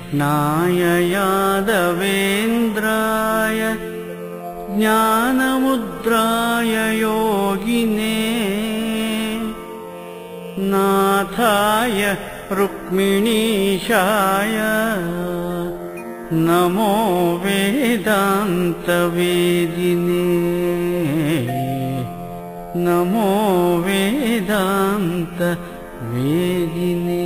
नाय यादवेन्द्राय ज्ञानमुद्राय योगिने नाथाय रुक्मिणीशाय नमो वेदान्तवेदिने नमो वेदान्तवेदिने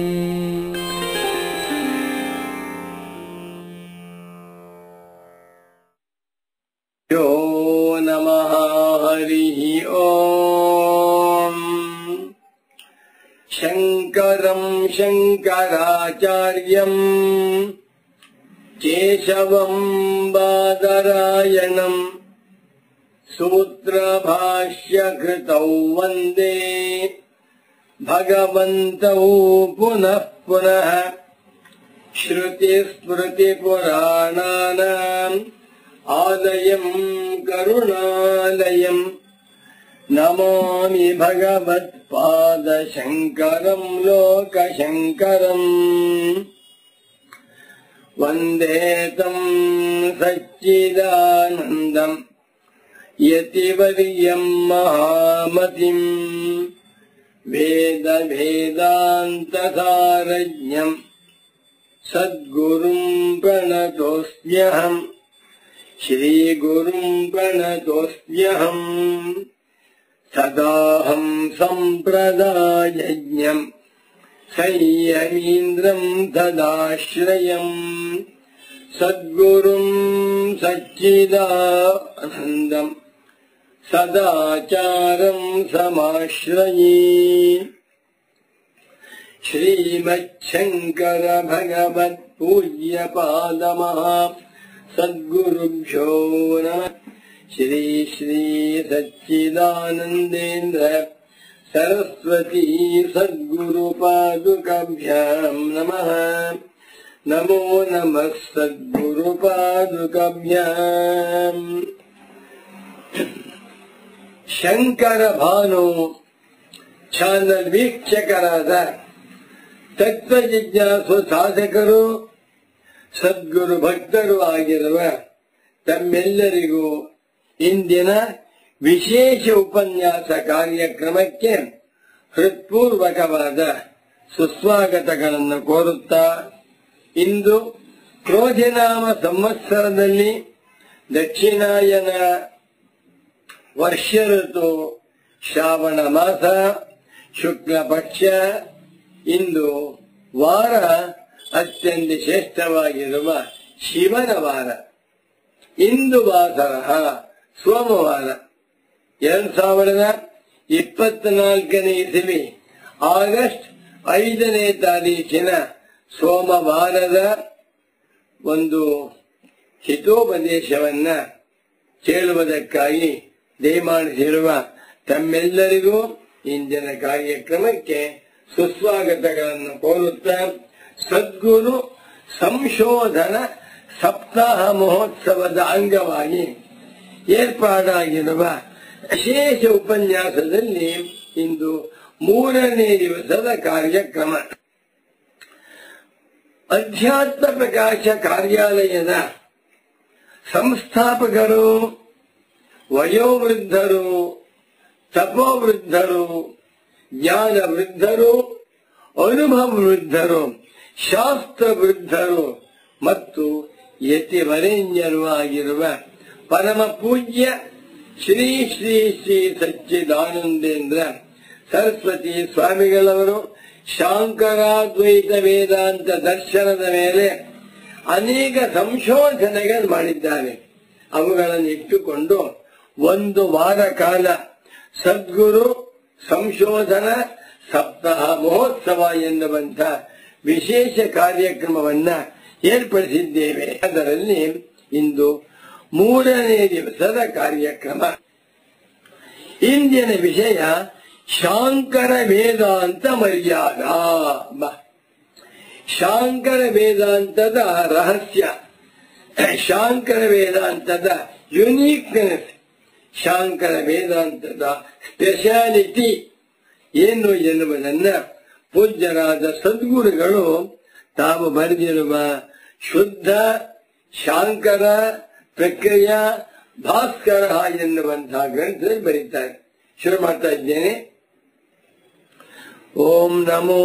यो नमः हरिः ओम् शङ्करम् शङ्कराचार्यम् केशवम् बादरायणम् सूत्रभाष्यकृतौ वन्दे भगवन्तौ पुनः पुनः श्रुतिस्मृतिपुराणानाम् आलयम् करुणालयम् नमामि भगवत्पादशङ्करम् लोकशङ्करम् वन्दे तम् सच्चिदानन्दम् यतिवर्यम् महामतिम् वेदभेदान्तसारज्ञम् सद्गुरुम् प्रणतोऽस्म्यहम् श्रीगुरुम् प्रणतोऽस्म्यहम् सदाहम् सम्प्रदायज्ञम् संयमीन्द्रम् तदाश्रयम् सद्गुरुम् सच्चिदानन्दम् सदाचारम् समाश्रये श्रीमच्छङ्कर भगवत्पूज्यपादमः सद्गुरुभ्यो नमः श्री श्री सच्चिदानन्देन्द्र सरस्वती सद्गुरुपादुकाभ्याम् नमः नमो नमः सद्गुरुपादुकाभ्याम् ಶಂಕರ ಭಾನು ಚಾನಲ್ ವೀಕ್ಷಕರಾದ ತತ್ವ ಜಿಜ್ಞಾಸು ಸಾಧಕರು ಸದ್ಗುರು ಭಕ್ತರು ಆಗಿರುವ ತಮ್ಮೆಲ್ಲರಿಗೂ ಇಂದಿನ ವಿಶೇಷ ಉಪನ್ಯಾಸ ಕಾರ್ಯಕ್ರಮಕ್ಕೆ ಹೃತ್ಪೂರ್ವಕವಾದ ಸುಸ್ವಾಗತಗಳನ್ನು ಕೋರುತ್ತಾ ಇಂದು ಕ್ರೋಧಿನಾಮ ಸಂವತ್ಸರದಲ್ಲಿ ದಕ್ಷಿಣಾಯನ ವರ್ಷ ಋತು ಶ್ರಾವಣ ಮಾಸ ಶುಕ್ಲ ಪಕ್ಷ ಇಂದು ವಾರ ಅತ್ಯಂತ ಶ್ರೇಷ್ಠವಾಗಿರುವ ಶಿವನ ವಾರ ಇಂದು ವಾಸರ ಸೋಮವಾರ ಎರಡ್ ಸಾವಿರದ ಇಪ್ಪತ್ನಾಲ್ಕನೇ ಇಸವಿ ಆಗಸ್ಟ್ ಐದನೇ ತಾರೀಕಿನ ಸೋಮವಾರದ ಒಂದು ಹಿತೋಪದೇಶವನ್ನ ಕೇಳುವುದಕ್ಕಾಗಿ ದಯಮಾಡಿಸಿರುವ ತಮ್ಮೆಲ್ಲರಿಗೂ ಇಂದಿನ ಕಾರ್ಯಕ್ರಮಕ್ಕೆ ಸುಸ್ವಾಗತಗಳನ್ನು ಕೋರುತ್ತಾ ಸದ್ಗುರು ಸಂಶೋಧನ ಸಪ್ತಾಹ ಮಹೋತ್ಸವದ ಅಂಗವಾಗಿ ಏರ್ಪಾಡಾಗಿರುವ ವಿಶೇಷ ಉಪನ್ಯಾಸದಲ್ಲಿ ಇಂದು ಮೂರನೇ ದಿವಸದ ಕಾರ್ಯಕ್ರಮ ಅಧ್ಯಾತ್ಮ ಪ್ರಕಾಶ ಕಾರ್ಯಾಲಯದ ಸಂಸ್ಥಾಪಕರು ವಯೋವೃದ್ಧರು ತಪೋವೃದ್ಧರು ಜ್ಞಾನ ವೃದ್ಧರು ಅನುಭವ ವೃದ್ಧರು ಶಾಸ್ತ್ರ ವೃದ್ಧರು ಮತ್ತು ಯತಿವರೇಣ್ಯರು ಆಗಿರುವ ಪರಮ ಪೂಜ್ಯ ಶ್ರೀ ಶ್ರೀ ಶ್ರೀ ಸಚ್ಚಿದಾನಂದೇಂದ್ರ ಸರಸ್ವತಿ ಸ್ವಾಮಿಗಳವರು ಶಾಂಕರಾದ್ವೈತ ವೇದಾಂತ ದರ್ಶನದ ಮೇಲೆ ಅನೇಕ ಸಂಶೋಧನೆಗಳು ಮಾಡಿದ್ದಾರೆ ಅವುಗಳನ್ನು ಇಟ್ಟುಕೊಂಡು ಒಂದು ವಾರ ಕಾಲ ಸದ್ಗುರು ಸಂಶೋಧನ ಸಪ್ತಾಹ ಮಹೋತ್ಸವ ಎನ್ನುವಂತ ವಿಶೇಷ ಕಾರ್ಯಕ್ರಮವನ್ನ ಏರ್ಪಡಿಸಿದ್ದೇವೆ ಅದರಲ್ಲಿ ಇಂದು ಮೂರನೇ ದಿವಸದ ಕಾರ್ಯಕ್ರಮ ಇಂದಿನ ವಿಷಯ ಶಾಂಕರ ವೇದಾಂತ ಮರ್ಯಾದ ಬಾ. ಶಾಂಕರ ವೇದಾಂತದ ರಹಸ್ಯ ಶಾಂಕರ ವೇದಾಂತದ ಯುನೀಕ್ನೆಸ್ ಶಾಂಕರ ವೇದಾಂತದ ಸ್ಪೆಷಾಲಿಟಿ ಏನು ಎನ್ನುವುದನ್ನ ಪೂಜ್ಯರಾದ ಸದ್ಗುರುಗಳು ತಾವು ಬರೆದಿರುವ ಶುದ್ಧ ಶಾಂಕರ ಪ್ರಕ್ರಿಯ ಭಾಸ್ಕರ ಎನ್ನುವಂತಹ ಗ್ರಂಥದಲ್ಲಿ ಬರೀತಾರೆ ಶುರು ಮಾಡ್ತಾ ಇದ್ದೇನೆ ಓಂ ನಮೋ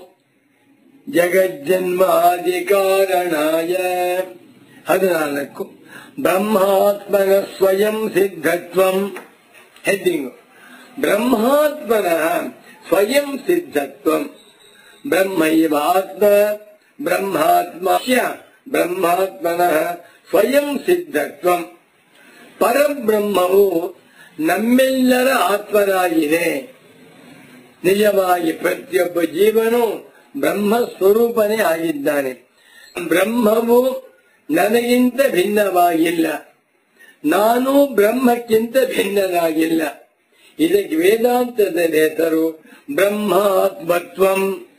ಜಗಜ್ಜನ್ಮಾದಿಕಾರಣಾಯ ಹದಿನಾಲ್ಕು ಬ್ರಹ್ಮಾತ್ಮನ ಸ್ವಯಂ ಸಿದ್ಧತ್ವಂ ಹೆಡ್ಡಿಂಗು ಬ್ರಹ್ಮಾತ್ಮನ ಸ್ವಯಂ ಸಿದ್ಧತ್ವಂ ಬ್ರಹ್ಮೈವಾತ್ಮ ಬ್ರಹ್ಮಾತ್ಮಸ್ಯ ಬ್ರಹ್ಮಾತ್ಮನಃ ಸ್ವಯಂ ಸಿದ್ಧತ್ವಂ ಪರಬ್ರಹ್ಮವು ನಮ್ಮೆಲ್ಲರ ಆತ್ಮನಾಗಿದೆ ನಿಜವಾಗಿ ಪ್ರತಿಯೊಬ್ಬ ಜೀವನು ಬ್ರಹ್ಮ ಸ್ವರೂಪನೇ ಆಗಿದ್ದಾನೆ ಬ್ರಹ್ಮವು ನನಗಿಂತ ಭಿನ್ನವಾಗಿಲ್ಲ ನಾನು ಬ್ರಹ್ಮಕ್ಕಿಂತ ಭಿನ್ನನಾಗಿಲ್ಲ ಇದಕ್ಕೆ ವೇದಾಂತದಲ್ಲಿ ಹೆಸರು ಬ್ರಹ್ಮಾತ್ಮತ್ವಂ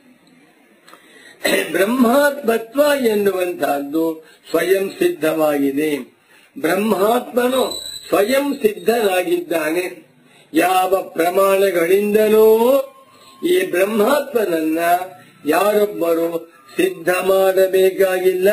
ಬ್ರಹ್ಮಾತ್ಮತ್ವ ಎನ್ನುವಂತಹದ್ದು ಸ್ವಯಂ ಸಿದ್ಧವಾಗಿದೆ ಬ್ರಹ್ಮಾತ್ಮನು ಸ್ವಯಂ ಸಿದ್ಧನಾಗಿದ್ದಾನೆ ಯಾವ ಪ್ರಮಾಣಗಳಿಂದಲೂ ಈ ಬ್ರಹ್ಮಾತ್ಮನನ್ನ ಯಾರೊಬ್ಬರು ಸಿದ್ಧ ಮಾಡಬೇಕಾಗಿಲ್ಲ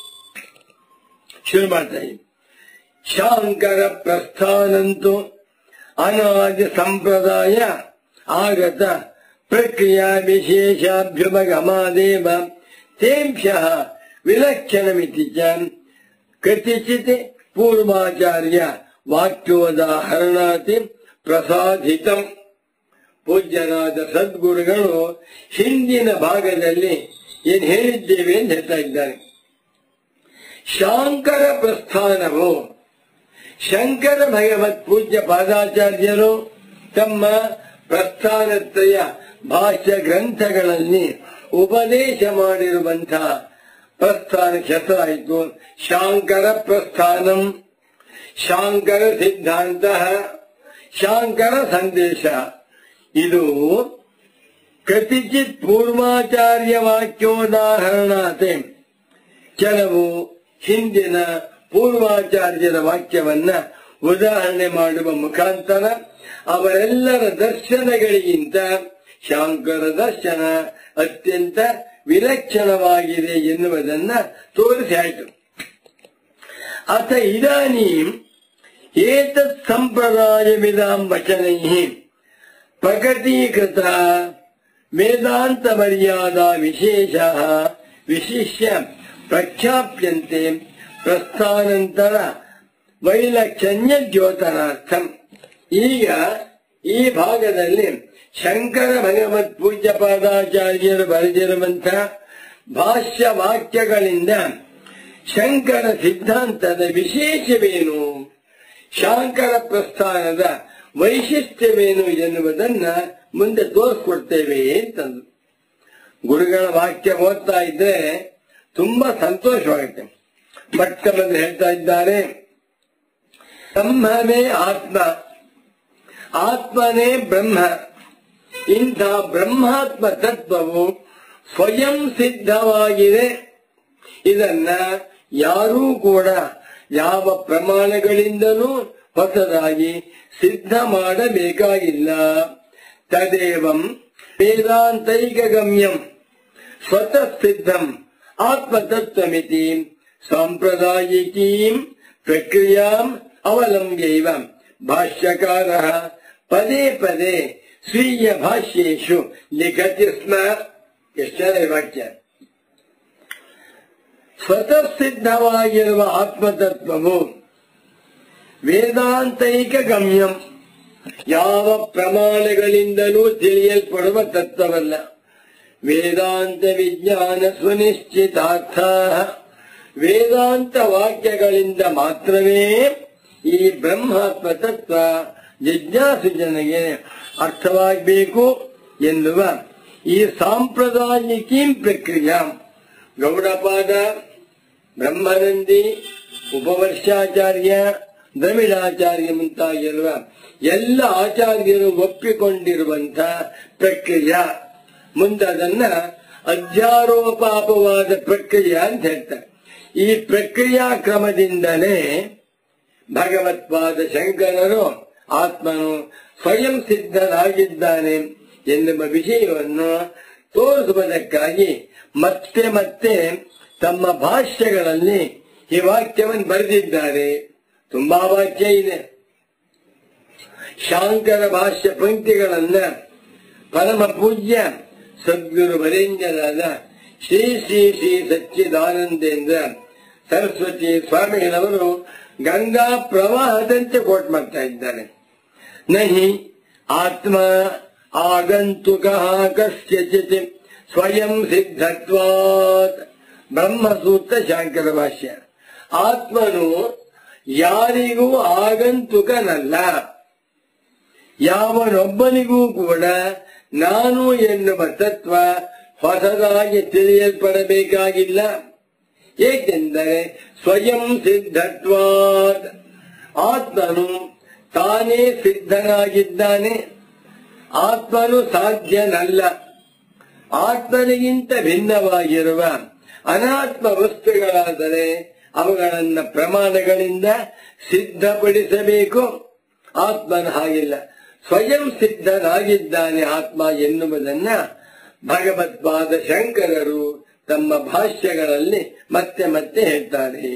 ಶುರು ಮಾಡ್ತಾ ಇದ್ದೀನಿ ಶಾಂಕರ ಪ್ರಸ್ಥಾನಂತೂ ಅನಾದಿ ಸಂಪ್ರದಾಯ ಆಗತ ಪ್ರಕ್ರಿಯಾ ವಿಶೇಷಾಭ್ಯುಪಗಮಾದೇವ ತೇಭ್ಯಃ ವಿಲಕ್ಷಣಮಿತಿ ಚ ಕತಿಚಿತ್ ಪೂರ್ವಾಚಾರ್ಯ ವಾಕ್ಯೋದಾಹರಣಾತಿ ಪ್ರಸಾದಿತಂ ಪೂಜ್ಯರಾದ ಸದ್ಗುರುಗಳು ಹಿಂದಿನ ಭಾಗದಲ್ಲಿ ಏನ್ ಹೇಳಿದ್ದೇವೆ ಅಂತ ಹೇಳ್ತಾ ಇದ್ದಾರೆ ಶಾಂಕರ ಪ್ರಸ್ಥಾನವು ಶಂಕರ ಭಗವತ್ ಪೂಜ್ಯ ಪಾದಾಚಾರ್ಯರು ತಮ್ಮ ಪ್ರಸ್ಥಾನತ್ರಯ ಭಾಷ್ಯ ಗ್ರಂಥಗಳಲ್ಲಿ ಉಪದೇಶ ಮಾಡಿರುವಂತಹ ಪ್ರಸ್ಥಾನ ಹೆಸರಾಯಿತು ಶಾಂಕರ ಪ್ರಸ್ಥಾನಂ ಶಾಂಕರ ಸಿದ್ಧಾಂತ ಶಾಂಕರ ಸಂದೇಶ ಇದು ಕತಿಚಿತ್ ಪೂರ್ವಾಚಾರ್ಯ ವಾಕ್ಯೋದಾಹರಣಾತೆ ಕೆಲವು ಹಿಂದಿನ ಪೂರ್ವಾಚಾರ್ಯರ ವಾಕ್ಯವನ್ನ ಉದಾಹರಣೆ ಮಾಡುವ ಮುಖಾಂತರ ಅವರೆಲ್ಲರ ದರ್ಶನಗಳಿಗಿಂತ ಶಾಂಕರ ದರ್ಶನ ಅತ್ಯಂತ ವಿಲಕ್ಷಣವಾಗಿದೆ ಎನ್ನುವುದನ್ನ ತೋರಿಸಿ ಆಯಿತು ಅಥ ಇದಾನೀಂ ಏತತ್ ಸಂಪ್ರದಾಯವಿದಾಂ ವಚನೈ ಪ್ರಕಟೀಕೃತ ವೇದಾಂತ ಮರ್ಯಾದಾ ವಿಶೇಷ ವಿಶಿಷ್ಯ ಪ್ರಖ್ಯಾಪ್ಯಂತೆ ಪ್ರಸ್ಥಾನಂತರ ವೈಲಕ್ಷಣ್ಯ ದ್ಯೋತನಾರ್ಥಂ ಈಗ ಈ ಭಾಗದಲ್ಲಿ ಶಂಕರ ಭಗವತ್ ಪೂಜ್ಯ ಪಾದಾಚಾರ್ಯರು ಬರೆದಿರುವಂತಹ ಭಾಷ್ಯ ವಾಕ್ಯಗಳಿಂದ ಶಂಕರ ಸಿದ್ಧಾಂತದ ವಿಶೇಷವೇನು ಶಾಂಕರ ಪ್ರಸ್ಥಾನದ ವೈಶಿಷ್ಟ್ಯವೇನು ಎನ್ನುವುದನ್ನ ಮುಂದೆ ತೋರಿಸ್ಕೊಡ್ತೇವೆ ಅಂತಂದು ಗುರುಗಳ ವಾಕ್ಯ ಓದ್ತಾ ಇದ್ರೆ ತುಂಬಾ ಸಂತೋಷವಾಗುತ್ತೆ ಮಟ್ಟದಲ್ಲಿ ಹೇಳ್ತಾ ಇದ್ದಾರೆ ಬ್ರಹ್ಮವೇ ಆತ್ಮ ಆತ್ಮನೇ ಬ್ರಹ್ಮ ಇಂಥ ಬ್ರಹ್ಮಾತ್ಮ ತತ್ವವು ಸ್ವಯಂ ಸಿದ್ಧವಾಗಿದೆ ಇದನ್ನ ಯಾರೂ ಕೂಡ ಯಾವ ಪ್ರಮಾಣಗಳಿಂದಲೂ ಹೊಸದಾಗಿ ಸಿದ್ಧ ಮಾಡಬೇಕಾಗಿಲ್ಲ ತದೇವಂ ವೇದಾಂತೈಕ ಗಮ್ಯಂ ಸ್ವತಃ ಸಿದ್ಧಂ ಆತ್ಮತತ್ವಮಿತಿ ಸಾಂಪ್ರದಾಯಿಕೀಂ ಪ್ರಕ್ರಿಯಾಂ ಅವಲಂಬ್ಯೈವ ಭಾಷ್ಯಕಾರ ಪದೇ ಪದೇ ಸ್ವೀಯ ಭಾಷ್ಯೇಶು ಲಿಖತಿ ಸ್ಮ ಎಷ್ಟನೇ ವಾಕ್ಯ ಸ್ವತಃ ಸಿದ್ಧವಾಗಿರುವ ಆತ್ಮತತ್ವವು ವೇದಾಂತೈಕ ಗಮ್ಯಂ ಯಾವ ಪ್ರಮಾಣಗಳಿಂದಲೂ ತಿಳಿಯಲ್ಪಡುವ ತತ್ವವಲ್ಲ ವೇದಾಂತ ವಿಜ್ಞಾನ ಸುನಿಶ್ಚಿತಾರ್ಥ ವೇದಾಂತ ವಾಕ್ಯಗಳಿಂದ ಮಾತ್ರವೇ ಈ ಬ್ರಹ್ಮಾತ್ಮ ತತ್ವ ಜಿಜ್ಞಾಸು ಜನಗೆ ಅರ್ಥವಾಗಬೇಕು ಎನ್ನುವ ಈ ಸಾಂಪ್ರದಾಯಿಕೀಂ ಪ್ರಕ್ರಿಯೆ ಗೌಡಪಾದ ಬ್ರಹ್ಮನಂದಿ ಉಪವರ್ಷಾಚಾರ್ಯ ದ್ರವಿಡಾಚಾರ್ಯ ಮುಂತಾಗಿರುವ ಎಲ್ಲ ಆಚಾರ್ಯರು ಒಪ್ಪಿಕೊಂಡಿರುವಂತಹ ಪ್ರಕ್ರಿಯೆ ಮುಂದದನ್ನ ಅಧ್ಯಾರೋಪಾಪವಾದ ಪ್ರಕ್ರಿಯೆ ಅಂತ ಹೇಳ್ತಾರೆ ಈ ಪ್ರಕ್ರಿಯಾ ಕ್ರಮದಿಂದಲೇ ಭಗವತ್ಪಾದ ಶಂಕರರು ಆತ್ಮನು ಸ್ವಯಂ ಸಿದ್ಧನಾಗಿದ್ದಾನೆ ಎನ್ನುವ ವಿಷಯವನ್ನು ತೋರಿಸುವುದಕ್ಕಾಗಿ ಮತ್ತೆ ಮತ್ತೆ ತಮ್ಮ ಭಾಷ್ಯಗಳಲ್ಲಿ ಈ ವಾಕ್ಯವನ್ನು ಬರೆದಿದ್ದಾರೆ ತುಂಬಾ ವಾಕ್ಯ ಇದೆ ಶಾಂಕರ ಭಾಷ್ಯ ಪಂಕ್ತಿಗಳನ್ನ ಪರಮ ಪೂಜ್ಯ ಸದ್ಗುರು ವರೇಣ್ಯರಾದ ಶ್ರೀ ಶ್ರೀ ಶ್ರೀ ಸಚ್ಚಿದಾನಂದೇಂದ್ರ ಸರಸ್ವತಿ ಸ್ವಾಮಿಗಳವರು ಗಂಗಾ ಪ್ರವಾಹದಂತೆ ಕೋಟ್ ಮಾಡ್ತಾ ಇದ್ದಾರೆ ನಹಿ ಆತ್ಮ ಆಗಂತುಕ ಕಸ್ಯಚಿತ್ ಸ್ವಯಂ ಸಿದ್ಧತ್ವಾತ್ ಬ್ರಹ್ಮಸೂತ್ರ ಶಾಂಕರ ಭಾಷ್ಯ ಆತ್ಮನು ಯಾರಿಗೂ ಆಗಂತುಕನಲ್ಲ ಯಾವನೊಬ್ಬನಿಗೂ ಕೂಡ ನಾನು ಎನ್ನುವ ತತ್ವ ಹೊಸದಾಗಿ ತಿಳಿಯಲ್ಪಡಬೇಕಾಗಿಲ್ಲ ಏಕೆಂದರೆ ಸ್ವಯಂ ಸಿದ್ಧತ್ವಾದ್ ಆತ್ಮನು ತಾನೇ ಸಿದ್ಧನಾಗಿದ್ದಾನೆ ಆತ್ಮನು ಸಾಧ್ಯನಲ್ಲ ಆತ್ಮನಿಗಿಂತ ಭಿನ್ನವಾಗಿರುವ ಅನಾತ್ಮ ವಸ್ತುಗಳಾದರೆ ಅವುಗಳನ್ನ ಪ್ರಮಾಣಗಳಿಂದ ಸಿದ್ಧಪಡಿಸಬೇಕು ಆತ್ಮನ ಹಾಗಿಲ್ಲ ಸ್ವಯಂ ಸಿದ್ಧನಾಗಿದ್ದಾನೆ ಆತ್ಮ ಎನ್ನುವುದನ್ನ ಭಗವತ್ಪಾದ ಶಂಕರರು ತಮ್ಮ ಭಾಷ್ಯಗಳಲ್ಲಿ ಮತ್ತೆ ಮತ್ತೆ ಹೇಳ್ತಾರೆ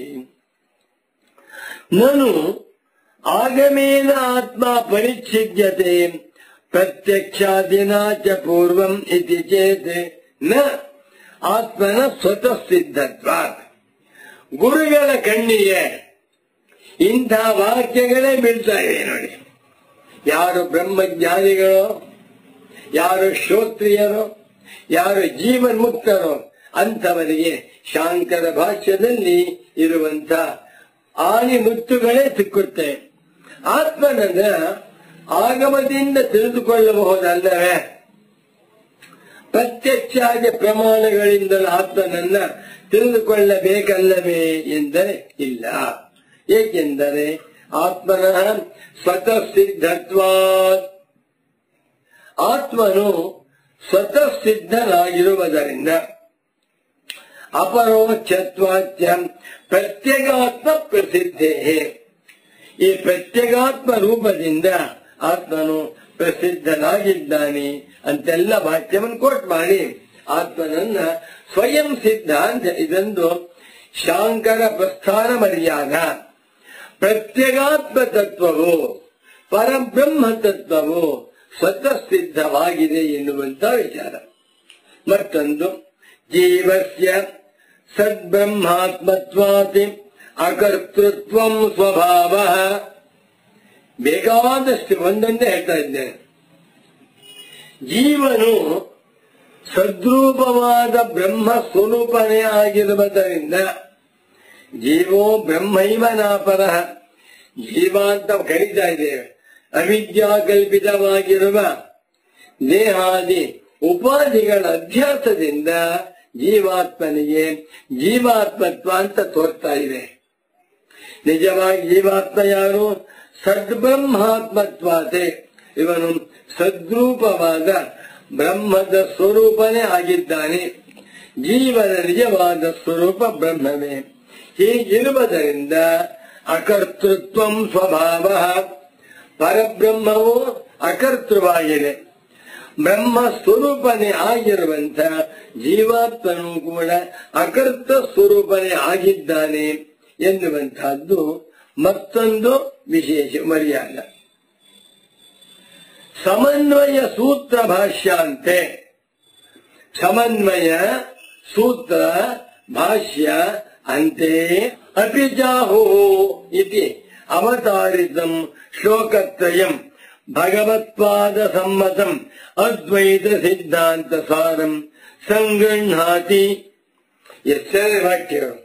ನಾನು ಆಗಮೇನ ಆತ್ಮ ಪರಿಚ್ಛಿದ್ಯತೆ ಪ್ರತ್ಯಕ್ಷಾದಿನ ಚ ಪೂರ್ವಂ ಇತಿ ಚೇತ್ ನ ಆತ್ಮನ ಸ್ವತಃ ಸಿದ್ಧತ್ವ ಗುರುಗಳ ಕಣ್ಣಿಗೆ ಇಂಥ ವಾಕ್ಯಗಳೇ ಬೀಳ್ತಾ ಇವೆ ನೋಡಿ ಯಾರು ಬ್ರಹ್ಮಜ್ಞಾನಿಗಳು ಯಾರು ಶ್ರೋತ್ರಿಯರು ಯಾರು ಜೀವನ್ಮುಕ್ತರು ಅಂಥವರಿಗೆ ಶಾಂಕರ ಭಾಷ್ಯದಲ್ಲಿ ಇರುವಂತ ಆನಿ ಮುತ್ತುಗಳೇ ಸಿಕ್ಕುತ್ತೆ ಆತ್ಮನನ್ನ ಆಗಮದಿಂದ ತಿಳಿದುಕೊಳ್ಳಬಹುದಲ್ಲವೇ ಪ್ರತ್ಯಕ್ಷಾದಿ ಪ್ರಮಾಣಗಳಿಂದಲೂ ಆತ್ಮನನ್ನ ತಿಳಿದುಕೊಳ್ಳಬೇಕಲ್ಲವೇ ಎಂದರೆ ಇಲ್ಲ ಏಕೆಂದರೆ ಆತ್ಮನ ಸ್ವತಃ ಸಿದ್ಧತ್ವಾ ಆತ್ಮನು ಸ್ವತಃ ಸಿದ್ಧನಾಗಿರುವುದರಿಂದ ಅಪರೋಕ್ಷತ್ವಾಚ್ಯ ಪ್ರತ್ಯೇಗಾತ್ಮ ಪ್ರಸಿದ್ಧೇ ಈ ಪ್ರತ್ಯೇಗಾತ್ಮ ರೂಪದಿಂದ ಆತ್ಮನು ಪ್ರಸಿದ್ಧನಾಗಿದ್ದಾನೆ ಅಂತೆಲ್ಲ ವಾಕ್ಯವನ್ನು ಕೋಟ್ ಮಾಡಿ ಆತ್ಮನನ್ನ ಸ್ವಯಂ ಸಿದ್ಧ ಅಂತ ಇದೊಂದು ಶಾಂಕರ ಪ್ರಸ್ಥಾನ ಮರ್ಯಾದ ಪ್ರತ್ಯೇಗಾತ್ಮ ತತ್ವವು ಪರಬ್ರಹ್ಮ ತತ್ವವು ಸ್ವತಃ ಸಿದ್ಧವಾಗಿದೆ ಎನ್ನುವಂತ ವಿಚಾರ ಮತ್ತೊಂದು ಜೀವಸ್ಯ ಸದ್ಬ್ರಹ್ಮಾತ್ಮತ್ವಾತಿ ಅಕರ್ತೃತ್ವಂ ಸ್ವಭಾವ ಬೇಕಾದಷ್ಟು ಒಂದೊಂದೇ ಹೇಳ್ತಾ ಇದ್ದೇನೆ ಜೀವನು ಸದ್ರೂಪವಾದ ಬ್ರಹ್ಮ ಸ್ವರೂಪನೇ ಆಗಿರುವುದರಿಂದ ಜೀವೋ ಬ್ರಹ್ಮೈವ ನಾಪರ ಜೀವ ಅಂತ ಕರೀತಾ ಇದ್ದೇವೆ ಅವಿದ್ಯಾ ಕಲ್ಪಿತವಾಗಿರುವ ದೇಹಾದಿ ಉಪಾಧಿಗಳ ಅಧ್ಯಾಸದಿಂದ ಜೀವಾತ್ಮನಿಗೆ ಜೀವಾತ್ಮತ್ವ ಅಂತ ತೋರ್ತಾ ಇದೆ ನಿಜವಾಗಿ ಜೀವಾತ್ಮ ಯಾರು ಸದ್ಬ್ರಹ್ಮಾತ್ಮತ್ವಾತೆ ಇವನು ಸದ್ರೂಪವಾದ ಬ್ರಹ್ಮದ ಸ್ವರೂಪನೇ ಆಗಿದ್ದಾನೆ ಜೀವನ ನಿಜವಾದ ಸ್ವರೂಪ ಬ್ರಹ್ಮವೇ ಹೀಗಿರುವುದರಿಂದ ಅಕರ್ತೃತ್ವಂ ಸ್ವಭಾವ ಪರಬ್ರಹ್ಮವು ಅಕರ್ತೃವಾಗಿದೆ ಬ್ರಹ್ಮ ಸ್ವರೂಪನೇ ಆಗಿರುವಂತ ಜೀವಾತ್ಮನು ಕೂಡ ಅಕರ್ತ ಸ್ವರೂಪನೇ ಆಗಿದ್ದಾನೆ ಎನ್ನುವಂತಹದ್ದು ಮತ್ತೊಂದು ವಿಶೇಷ ಮರ್ಯಾದ ಸಮನ್ವಯ ಸೂತ್ರ ಭಾಷ್ಯ ಅಂತೆ ಸಮನ್ವಯ ಸೂತ್ರ ಭಾಷ್ಯ ಅಂತೆ ಅಪಿಚಾಹೋ ಇತಿ ಅವತಾರಿತಂ ಶ್ಲೋಕತ್ರಯಂ ಭಗವತ್ಪಾದ ಸಮ್ಮತಂ ಅದ್ವೈತ ಸಿದ್ಧಾಂತ ಸಾರಂ ಸಂಗೃಹಾತಿ ಎಷ್ಟನೇ ವಾಕ್ಯಗಳು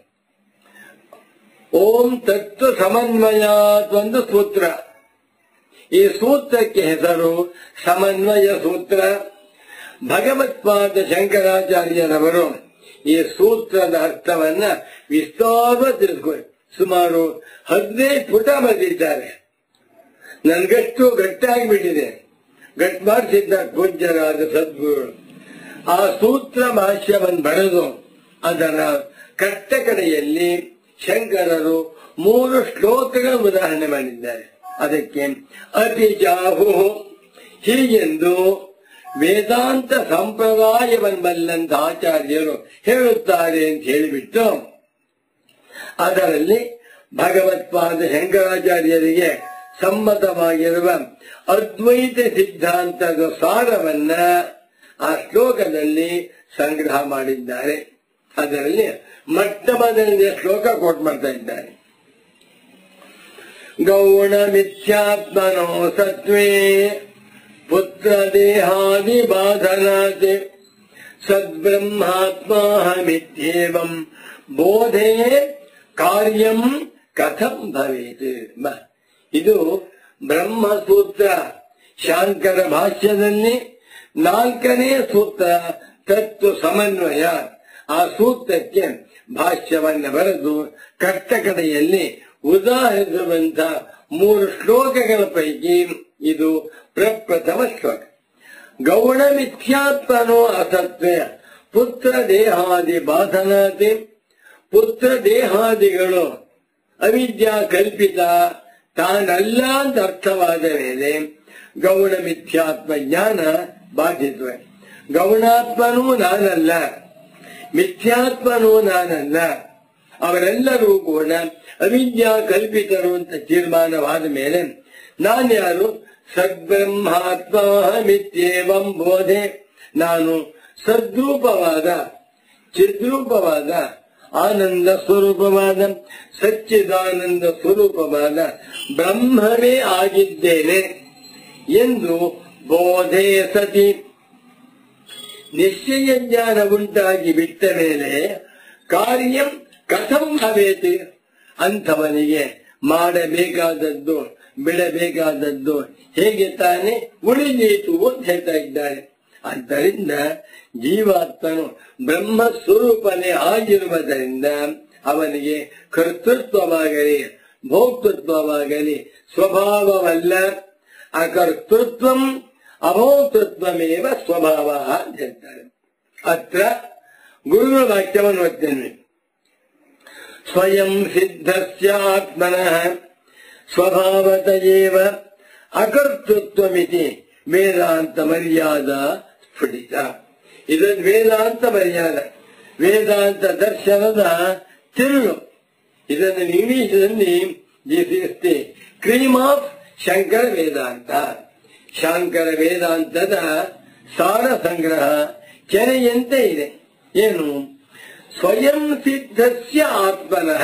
ಓಂ ತತ್ವ ಸಮನ್ವಯಾತ್ ಒಂದು ಸೂತ್ರ ಈ ಸೂತ್ರಕ್ಕೆ ಹೆಸರು ಸಮನ್ವಯ ಸೂತ್ರ ಭಗವತ್ಪಾದ ಶಂಕರಾಚಾರ್ಯರವರು ಈ ಸೂತ್ರದ ಅರ್ಥವನ್ನ ವಿಸ್ತಾರ ತಿಳಿಸ್ಕೊಂಡು ಸುಮಾರು ಹದಿನೈದು ಪುಟ ಬರೆದಿದ್ದಾರೆ ನನ್ಗಷ್ಟು ಗಟ್ಟಾಗಿ ಬಿಟ್ಟಿದೆ ಗಟ್ ಮಾಡಿಸಿದ್ದ ಪೂಜ್ಯರಾದ ಸದ್ಗುರುಗಳು ಆ ಸೂತ್ರ ಭಾಷ್ಯವನ್ನು ಬರೆದು ಅದರ ಕಟ್ಟ ಕಡೆಯಲ್ಲಿ ಶಂಕರರು ಮೂರು ಶ್ಲೋಕಗಳ ಉದಾಹರಣೆ ಮಾಡಿದ್ದಾರೆ ಅದಕ್ಕೆ ಅತಿ ಜಾಹು ಹೀಗೆಂದು ವೇದಾಂತ ಸಂಪ್ರದಾಯವನ್ಬಲ್ಲಂತ ಆಚಾರ್ಯರು ಹೇಳುತ್ತಾರೆ ಅಂತ ಹೇಳಿಬಿಟ್ಟು ಅದರಲ್ಲಿ ಭಗವತ್ಪಾದ ಶಂಕರಾಚಾರ್ಯರಿಗೆ ಸಮ್ಮತವಾಗಿರುವ ಅದ್ವೈತ ಸಿದ್ಧಾಂತದ ಸಾರವನ್ನ ಆ ಶ್ಲೋಕದಲ್ಲಿ ಸಂಗ್ರಹ ಮಾಡಿದ್ದಾರೆ ಅದರಲ್ಲಿ ಮೊಟ್ಟ ಮೊದಲನೆಯ ಶ್ಲೋಕ ಕೋಟ್ ಮಾಡ್ತಾ ಇದ್ದಾರೆ ಗೌಣ ಮಿಥ್ಯಾತ್ಮನೋ ಸತ್ವೇ ಪುತ್ರ ದೇಹಾದಿ ಬಾಧನಾತೆ ಸದ್ಬ್ರಹ್ಮಾತ್ಮಾಹಮಿತ್ಯೇವಂ ಬೋಧೆ ಕಾರ್ಯಂ ಕಥಂ ಭವೇತ್ ಬ. ಇದು ಬ್ರಹ್ಮಸೂತ್ರ ಶಾಂಕರ ಭಾಷ್ಯದಲ್ಲಿ ನಾಲ್ಕನೇ ಸೂತ್ರ ತತ್ವ ಸಮನ್ವಯ ಆ ಸೂತ್ರಕ್ಕೆ ಭಾಷ್ಯವನ್ನ ಬರೆದು ಕಟ್ಟ ಕಡೆಯಲ್ಲಿ ಉದಾಹರಿಸುವಂತ ಮೂರು ಶ್ಲೋಕಗಳ ಪೈಕಿ ಇದು ಪ್ರಪ್ರಥಮ ಶ್ಲೋಕ ಗೌಣ ಮಿಥ್ಯಾತ್ಮನೋ ಅಸತ್ವ ಪುತ್ರ ದೇಹಾದಿ ಬಾಧನಾತಿ ಪುತ್ರ ದೇಹಾದಿಗಳು ಅವಿದ್ಯಾ ಕಲ್ಪಿತ ತಾನಲ್ಲ ಅಂತ ಅರ್ಥವಾದ ಮೇಲೆ ಗೌಣ ಮಿಥ್ಯಾತ್ಮ ಜ್ಞಾನ ಬಾಧಿಸುವೆ ಗೌಣಾತ್ಮನೂ ನಾನಲ್ಲ ಮಿಥ್ಯಾತ್ಮನೂ ನಾನಲ್ಲ ಅವರೆಲ್ಲರೂ ಕೂಡ ಅವಿದ್ಯಾ ಕಲ್ಪಿತರು ಅಂತ ತೀರ್ಮಾನವಾದ ಮೇಲೆ ನಾನ್ಯಾರು ಸದ್ಬ್ರಹ್ಮಾತ್ಮಾಹಮಿತ್ಯೇವಂ ಬೋಧೆ ನಾನು ಸದ್ರೂಪವಾದ ಚಿದ್ರೂಪವಾದ ಆನಂದ ಸ್ವರೂಪವಾದ ಸಚ್ಚಿದಾನಂದ ಸ್ವರೂಪವಾದ ಬ್ರಹ್ಮವೇ ಆಗಿದ್ದೇನೆ ಎಂದು ಬೋಧೆ ಸತಿ ನಿಶ್ಚಯ ಜ್ಞಾನ ಉಂಟಾಗಿ ಬಿಟ್ಟ ಮೇಲೆ ಕಾರ್ಯಂ ಕಥಂ ಭವೇತ್ ಅಂಥವನಿಗೆ ಮಾಡಬೇಕಾದದ್ದು ಬಿಡಬೇಕಾದದ್ದು ಹೇಗೆ ತಾನೇ ಉಳಿದೀತು ಅಂತ ಹೇಳ್ತಾ ಇದ್ದಾರೆ ಆದ್ದರಿಂದ ಜೀವಾತ್ಮನು ಬ್ರಹ್ಮ ಸ್ವರೂಪನೇ ಆಗಿರುವುದರಿಂದ ಅವನಿಗೆ ಕರ್ತೃತ್ವವಾಗಲಿ ಭೋಕ್ತೃತ್ವವಾಗಲಿ ಸ್ವಭಾವವಲ್ಲ ಅಕರ್ತೃತ್ವಂ ಅಭೋಕ್ತೃತ್ವಮೇವ ಸ್ವಭಾವ ಅಂತ ಹೇಳ್ತಾರೆ ಅತ್ರ ಗುರುಗಳ ವಾಕ್ಯವನ್ನು ಓದ್ತೇನೆ ಸ್ವಯಂ ಸಿದ್ಧಸ್ಯಾತ್ಮನಃ ಸ್ವಭಾವತ ಏವ ಅಕರ್ತೃತ್ವಮಿತಿ ವೇದಾಂತ ಮರ್ಯಾದ ಸ್ಫುಟಿತ ಇದೊಂದು ವೇದಾಂತ ಮರ್ಯಾದ ವೇದಾಂತ ದರ್ಶನದ ತಿರುಳು ಇದನ್ನು ಇಂಗ್ಲಿಷ್ನಲ್ಲಿ this is the cream of Shankara Vedanta Shankara ವೇದಾಂತದ ಸಾರ ಸಂಗ್ರಹ ಕೆರೆಯಂತೆ ಇದೆ ಏನು ಸ್ವಯಂ ಸಿದ್ಧಸ್ಯ ಆತ್ಮನಃ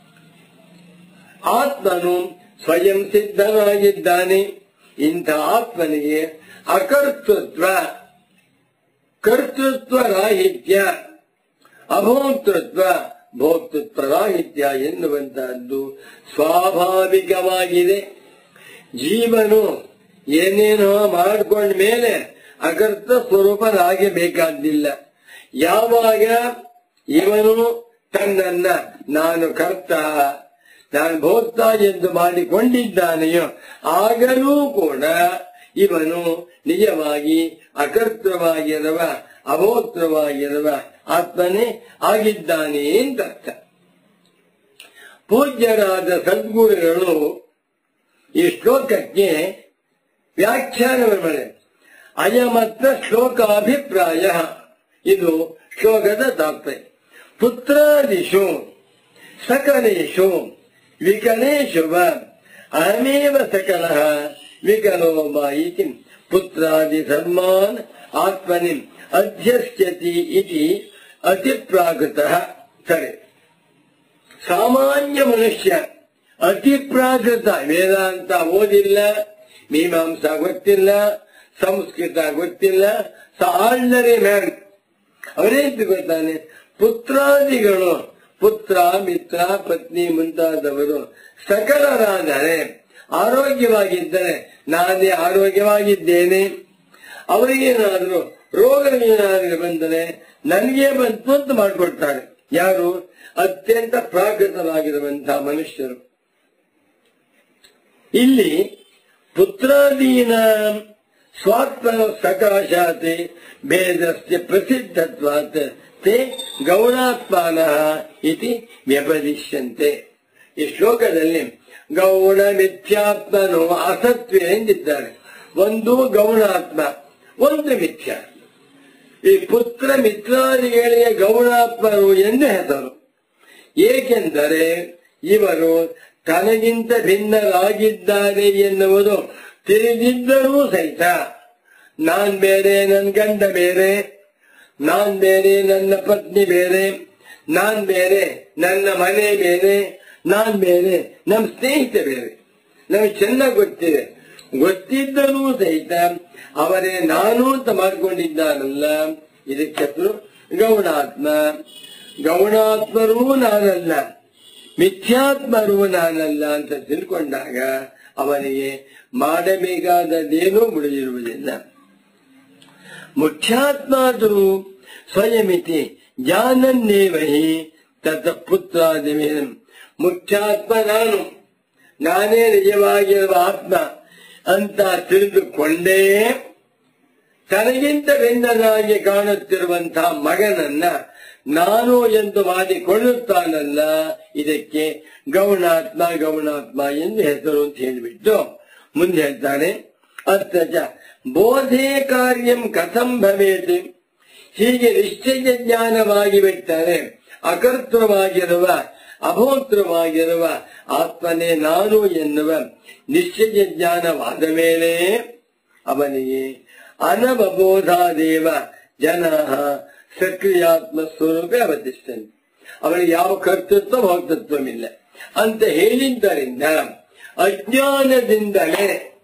ಆತ್ಮನು ಸ್ವಯಂ ಸಿದ್ಧನಾಗಿದ್ದಾನೆ ಇಂಥ ಆತ್ಮನಿಗೆ ಅಕರ್ತೃತ್ವ ಕರ್ತೃತ್ವ ರಾಹಿತ್ಯ ಅಭೋಕ್ತೃತ್ವ ಭೋಕ್ತೃತ್ವ ರಾಹಿತ್ಯ ಎನ್ನುವಂತಹದ್ದು ಸ್ವಾಭಾವಿಕವಾಗಿದೆ ಜೀವನು ಏನೇನೋ ಮಾಡಿಕೊಂಡ ಮೇಲೆ ಅಕರ್ತ ಸ್ವರೂಪನಾಗಬೇಕಾದ್ದಿಲ್ಲ ಯಾವಾಗ ಇವನು ತನ್ನನ್ನ ನಾನು ಕರ್ತ ನಾನು ಭೋಕ್ತ ಎಂದು ಮಾಡಿಕೊಂಡಿದ್ದಾನೆಯೋ ಆಗಲೂ ಕೂಡ ಇವನು ನಿಜವಾಗಿ ಅಕರ್ತವಾಗಿರುವ ಅಭೋಕ್ತವಾಗಿರುವ ಆತ್ಮನೇ ಆಗಿದ್ದಾನೆ ಅಂತ ಅರ್ಥ ಪೂಜ್ಯರಾದ ಸದ್ಗುರುಗಳು ಈ ಶ್ಲೋಕಕ್ಕೆ ವ್ಯಾಖ್ಯಾನವನ್ನು ಮಾಡಿದ್ದಾರೆ ಅಯಮತ್ರ ಶ್ಲೋಕಾಭಿಪ್ರಾಯ ಇದು ಶ್ಲೋಕದ ತಾತ್ಪರ್ಯ ಪುತ್ರಾದಿಷು ಸಕಲೇಶು ವಿಕಲೇಶು ವ ಅಹಮೇವ ಸಕಲ ವಿಕಲೋ ವ ಇತಿ ಪುತ್ರಾದಿ ಧರ್ಮಾನ್ ಆತ್ಮನಿ ಅಧ್ಯಸ್ಯತಿ ಇತಿ ಅತಿಪ್ರಾಕೃತ ಸರಿ ಸಾಮಾನ್ಯ ಮನುಷ್ಯ ಅತಿ ಪ್ರಾಕೃತ ವೇದಾಂತ ಓದಿಲ್ಲ ಮೀಮಾಂಸಾ ಗೊತ್ತಿಲ್ಲ ಸಂಸ್ಕೃತ ಗೊತ್ತಿಲ್ಲ ಆರ್ಡಿನರಿ ಮ್ಯಾನ್ ಅವರೇನ್ ತಿಳ್ಕೊಳ್ತಾನೆ ಪುತ್ರಾದಿಗಳು ಪುತ್ರ ಮಿತ್ರ ಪತ್ನಿ ಮುಂತಾದವರು ಸಕಲರಾದರೆ ಆರೋಗ್ಯವಾಗಿದ್ದರೆ ನಾನೇ ಆರೋಗ್ಯವಾಗಿದ್ದೇನೆ ಅವರಿಗೇನಾದರೂ ರೋಗಗಳೇನಾದರೂ ಬಂದರೆ ನನಗೆ ಬಂತು ಅಂತ ಮಾಡಿಕೊಡ್ತಾರೆ ಯಾರು ಅತ್ಯಂತ ಪ್ರಾಕೃತರಾಗಿರುವಂತಹ ಮನುಷ್ಯರು ಇಲ್ಲಿ ಪುತ್ರಾದೀನ ಸ್ವಾತ್ಮನ ಸಕಾಶಾತ್ ಭೇದಸ್ಯ ಪ್ರಸಿದ್ಧತ್ವಾತ್ ತೇ ಗೌಣಾತ್ಮಾನ ಇತಿ ವ್ಯಪದಿಶ್ಯಂತೆ ಈ ಶ್ಲೋಕದಲ್ಲಿ ಗೌಣ ಮಿಥ್ಯಾತ್ಮನು ಅಸತ್ವ ಎಂದಿದ್ದಾರೆ ಒಂದು ಗೌಣಾತ್ಮ ಒಂದು ಮಿಥ್ಯ ಈ ಪುತ್ರ ಮಿತ್ರಾದಿಗಳಿಗೆ ಗೌಣಾತ್ಮರು ಎಂದು ಹೆಸರು ಏಕೆಂದರೆ ಇವರು ತನಗಿಂತ ಭಿನ್ನರಾಗಿದ್ದಾರೆ ಎನ್ನುವುದು ತಿಳಿದಿದ್ದರೂ ಸಹಿತ ನಾನ್ ಬೇರೆ ನನ್ನ ಗಂಡ ಬೇರೆ ನಾನ್ ಬೇರೆ ನನ್ನ ಪತ್ನಿ ಬೇರೆ ನಾನ್ ಬೇರೆ ನನ್ನ ಮನೆ ಬೇರೆ ನಾನ್ ಬೇರೆ ನಮ್ಮ ಸ್ನೇಹಿತ ಬೇರೆ ನಮಗೆ ಚೆನ್ನಾಗಿ ಗೊತ್ತಿದೆ ಗೊತ್ತಿದ್ದರೂ ಸಹಿತ ಅವರೇ ನಾನು ಅಂತ ಮಾಡ್ಕೊಂಡಿದ್ದಾರಲ್ಲ ಇದಕ್ಕೆ ಹೆಸರು ಗೌಣಾತ್ಮ ಗೌಣಾತ್ಮರೂ ನಾನಲ್ಲ ಮಿಥ್ಯಾತ್ಮರೂ ನಾನಲ್ಲ ಅಂತ ತಿಳ್ಕೊಂಡಾಗ ಅವನಿಗೆ ಮಾಡಬೇಕಾದದ್ದೇನೂ ಮುಳಿದಿರುವುದಿಲ್ಲ ಮುಖ್ಯಾತ್ಮಾದರೂ ಸ್ವಯಮಿತಿ ಜಾನನ್ನೇವಹಿ ತತ ಪುತ್ರಾದಿಮೇನ ಮುಖ್ಯಾತ್ಮ ನಾನು ನಾನೇ ನಿಜವಾಗಿರುವ ಆತ್ಮ ಅಂತ ತಿಳಿದುಕೊಂಡೇ ತನಗಿಂತ ಭಿನ್ನನಾಗಿ ಕಾಣುತ್ತಿರುವಂತಹ ಮಗನನ್ನ ನಾನು ಎಂದು ಮಾಡಿಕೊಳ್ಳುತ್ತಾನಲ್ಲ ಇದಕ್ಕೆ ಗೌಣಾತ್ಮ ಗೌಣಾತ್ಮ ಎಂದು ಹೆಸರು ಅಂತ ಹೇಳಿಬಿಟ್ಟು ಮುಂದೆ ಹೇಳ್ತಾನೆ ಅರ್ಥಚ ಬೋಧೆ ಕಾರ್ಯಂ ಕಥಂ ಭವೇತ್ ಹೀಗೆ ನಿಶ್ಚಯ ಜ್ಞಾನವಾಗಿ ಬಿಟ್ಟರೆ ಅಕರ್ತೃವಾಗಿರುವ ಅಭೋಕ್ತೃವಾಗಿರುವ ಆತ್ಮನೇ ನಾನು ಎನ್ನುವ ನಿಶ್ಚಯ ಜ್ಞಾನವಾದ ಮೇಲೆ ಅವನಿಗೆ ಅನವಬೋಧಾದೇವ ಜನ ಸಕ್ರಿಯಾತ್ಮ ಸ್ವರೂಪ ಅವತಿಷ್ಠನ್ ಅವನಿಗೆ ಯಾವ ಕರ್ತೃತ್ವ ಭೋಕ್ತೃತ್ವವಿಲ್ಲ ಅಂತ ಹೇಳಿದ್ದರಿಂದ ಅಜ್ಞಾನದಿಂದಲೇ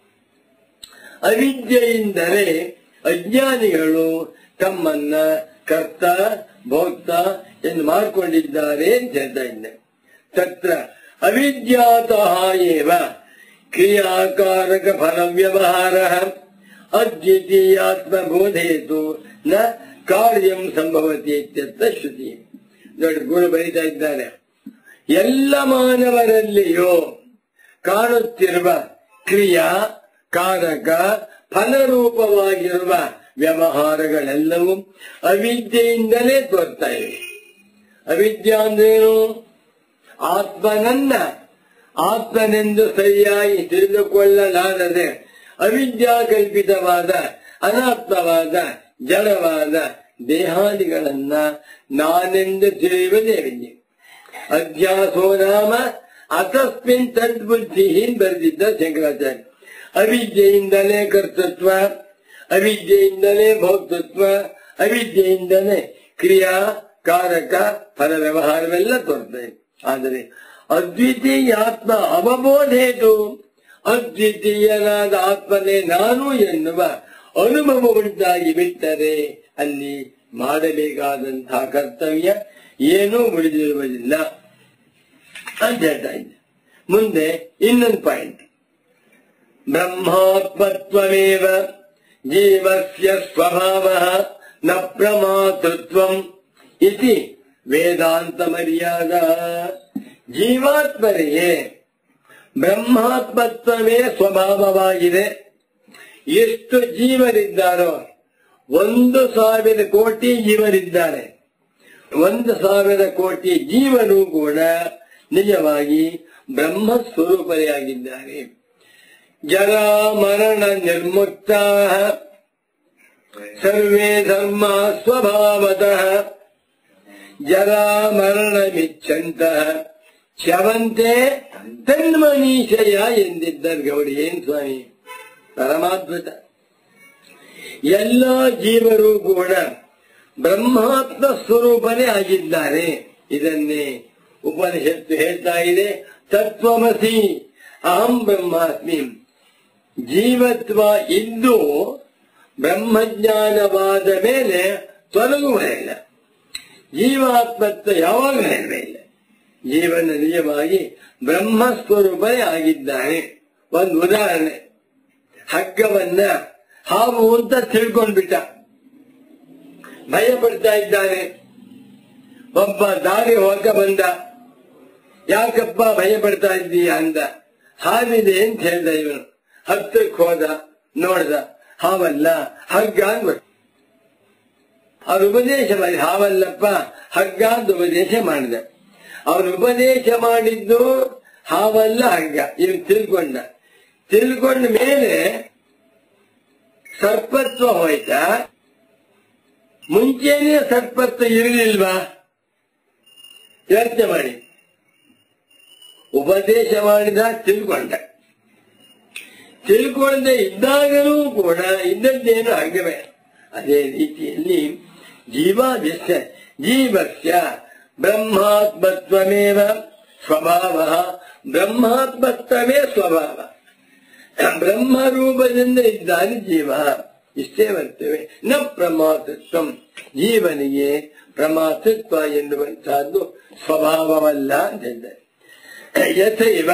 ಅವಿದ್ಯೆಯಿಂದಲೇ ಅಜ್ಞಾನಿಗಳು ತಮ್ಮನ್ನ ಕರ್ತ ಭೋಕ್ತ ಎಂದು ಮಾಡಿಕೊಂಡಿದ್ದಾರೆ ಅಂತ ಹೇಳ್ತಾ ಇದ್ದೆ ತತ್ರ ಅವಿದ್ಯಾತಃ ಏವ ಕ್ರಿಯಾಕಾರಕ ಫಲ ವ್ಯವಹಾರ ಅದ್ವಿತೀಯಾತ್ಮ ಬೋಧೇತು ನ ಕಾರ್ಯಂ ಸಂಭವತಿ ಇತ್ಯರ್ಥ ಶ್ರುತಿ ನೋಡಿ ಗುರು ಬರೀತಾ ಇದ್ದಾರೆ ಎಲ್ಲ ಮಾನವರಲ್ಲಿಯೂ ಕಾಣುತ್ತಿರುವ ಕ್ರಿಯಾ ಕಾರಕ ಫಲರೂಪವಾಗಿರುವ ವ್ಯವಹಾರಗಳೆಲ್ಲವೂ ಅವಿದ್ಯೆಯಿಂದಲೇ ತೋರ್ತಾ ಇವೆ ಅವಿದ್ಯೆ ಅಂದ್ರೇನು ಆತ್ಮನನ್ನ ಆತ್ಮನೆಂದು ಸರಿಯಾಗಿ ತಿಳಿದುಕೊಳ್ಳಲಾರದೆ ಅವಿದ್ಯಾಕಲ್ಪಿತವಾದ ಅನಾತ್ಮವಾದ ಜಡವಾದ ದೇಹಾದಿಗಳನ್ನ ನಾನೆಂದು ತಿಳಿಯುವುದೇ ವಿದ್ಯೆ ಅಧ್ಯಾಸೋ ನಾಮ ಅತಸ್ಮಿನ್ ತದ್ಬುದ್ಧಿ ಬರೆದಿದ್ದ ಶಂಕರಾಚಾರ್ಯ ಅವಿದ್ಯೆಯಿಂದಲೇ ಕರ್ತೃತ್ವ ಅವಿದ್ಯೆಯಿಂದಲೇ ಭೋಕ್ತೃತ್ವ ಅವಿದ್ಯೆಯಿಂದಲೇ ಕ್ರಿಯಾ ಕಾರಕ ಫಲ ವ್ಯವಹಾರವೆಲ್ಲ ತೋರ್ತದೆ ಆದರೆ ಅದ್ವಿತೀಯ ಆತ್ಮ ಅವಬೋಧೇತು ಅದ್ವಿತೀಯನಾದ ಆತ್ಮನೇ ನಾನು ಎನ್ನುವ ಅನುಭವ ಉಂಟಾಗಿ ಬಿಟ್ಟರೆ ಅಲ್ಲಿ ಮಾಡಬೇಕಾದಂತಹ ಕರ್ತವ್ಯ ಏನೂ ಉಳಿದಿರುವುದಿಲ್ಲ ಅಂತ ಹೇಳ್ತಾ ಇದ್ದೆ ಮುಂದೆ ಇನ್ನೊಂದು ಪಾಯಿಂಟ್ ಬ್ರಹ್ಮಾತ್ಮತ್ವಮೇವ ಜೀವಸ್ಯ ಸ್ವಭಾವ ನ ಪ್ರಮಾತೃತ್ವಂ ಇತಿ ವೇದಾಂತ ಮರ್ಯಾದ ಜೀವಾತ್ಮರಿಗೆ ಬ್ರಹ್ಮಾತ್ಮತ್ವವೇ ಸ್ವಭಾವವಾಗಿದೆ ಎಷ್ಟು ಜೀವರಿದ್ದಾರೋ ಒಂದು ಸಾವಿರ ಕೋಟಿ ಜೀವರಿದ್ದಾರೆ ಒಂದು ಸಾವಿರ ಕೋಟಿ ಜೀವನು ಕೂಡ ನಿಜವಾಗಿ ಬ್ರಹ್ಮ ಸ್ವರೂಪರೇ ಆಗಿದ್ದಾರೆ ಜರ ಮರಣ ನಿರ್ಮುಕ್ತ ಸರ್ವೇ ಧರ್ಮ ಸ್ವಭಾವತಃ ಜರ ಮರಣಮಿಚ್ಛಂತ ಶವಂತೆ ತನ್ಮನೀಶಯ ಎಂದಿದ್ದಾರೆ ಗೌರಿ ಏನ್ ಸ್ವಾಮಿ ಪರಮಾದ್ಭುತ ಎಲ್ಲ ಜೀವರು ಕೂಡ ಬ್ರಹ್ಮಾತ್ಮ ಸ್ವರೂಪನೇ ಆಗಿದ್ದಾರೆ ಇದನ್ನೇ ಉಪನಿಷತ್ತು ಹೇಳ್ತಾ ಇದೆ ತತ್ವಮಸಿ ಅಹಂ ಬ್ರಹ್ಮಾಸ್ಮಿ ಜೀವತ್ವ ಇದ್ದು ಬ್ರಹ್ಮಜ್ಞಾನವಾದ ಮೇಲೆ ತೊಲಗುವುದಿಲ್ಲ ಜೀವಾತ್ಮತ್ವ ಯಾವಾಗಲೂ ಇಲ್ಲ ಜೀವನ ನಿಜವಾಗಿ ಬ್ರಹ್ಮಸ್ವರೂಪನೇ ಆಗಿದ್ದಾನೆ ಒಂದು ಉದಾಹರಣೆ ಹಗ್ಗವನ್ನ ಹಾವು ಅಂತ ತಿಳ್ಕೊಂಡ್ಬಿಟ್ಟ ಭಯ ಪಡ್ತಾ ಇದ್ದಾನೆ ಒಬ್ಬ ದಾರಿ ಹೋಗ ಬಂದ ಯಾಕಪ್ಪ ಭಯ ಪಡ್ತಾ ಇದ್ದೀಯ ಅಂದ ಹಾವಿದೆ ಅಂತ ಹೇಳ್ದ ಇವನು ಹತ್ತಕ್ಕೆ ಹೋದ ನೋಡ್ದ ಹಾವಲ್ಲ ಹಗ್ಗ ಅಂದ್ಬಿಟ್ಟು ಅವ್ರ ಉಪದೇಶ ಮಾಡಿ ಹಾವಲ್ಲಪ್ಪ ಹಗ್ಗ ಅಂತ ಉಪದೇಶ ಮಾಡಿದ ಅವನು ಉಪದೇಶ ಮಾಡಿದ್ದು ಹಾವಲ್ಲ ಹಗ್ಗ ಇವನು ತಿಳ್ಕೊಂಡ ತಿಳ್ಕೊಂಡ ಮೇಲೆ ಸರ್ಪತ್ವ ಹೋಯ್ತಾ ಮುಂಚೆನೇ ಸರ್ಪತ್ವ ಇರಲಿಲ್ವಾ ಯೋಚನೆ ಮಾಡಿ ಉಪದೇಶ ಮಾಡಿದ ತಿಳ್ಕೊಂಡ ತಿಳ್ಕೊಳ್ಳದೆ ಇದ್ದಾಗಲೂ ಕೂಡ ಇದ್ದದ್ದೇನು ಆಗವೆ ಅದೇ ರೀತಿಯಲ್ಲಿ ಜೀವಾದಿಶ್ಯ ಜೀವಸ್ಯ ಬ್ರಹ್ಮಾತ್ಮತ್ವಮೇವ ಸ್ವಭಾವ ಬ್ರಹ್ಮಾತ್ಮತ್ವವೇ ಸ್ವಭಾವ ಬ್ರಹ್ಮರೂಪದಿಂದ ಇದ್ದಾನೆ ಜೀವ ಇಷ್ಟೇ ಬರ್ತೇವೆ ನ ಪ್ರಮಾತೃತ್ವ ಜೀವನಿಗೆ ಪ್ರಮಾತೃತ್ವ ಎನ್ನುವಂತಹದ್ದು ಸ್ವಭಾವವಲ್ಲ ಅಂತ ಹೇಳಿದ್ದಾರೆ ಯಥೈವ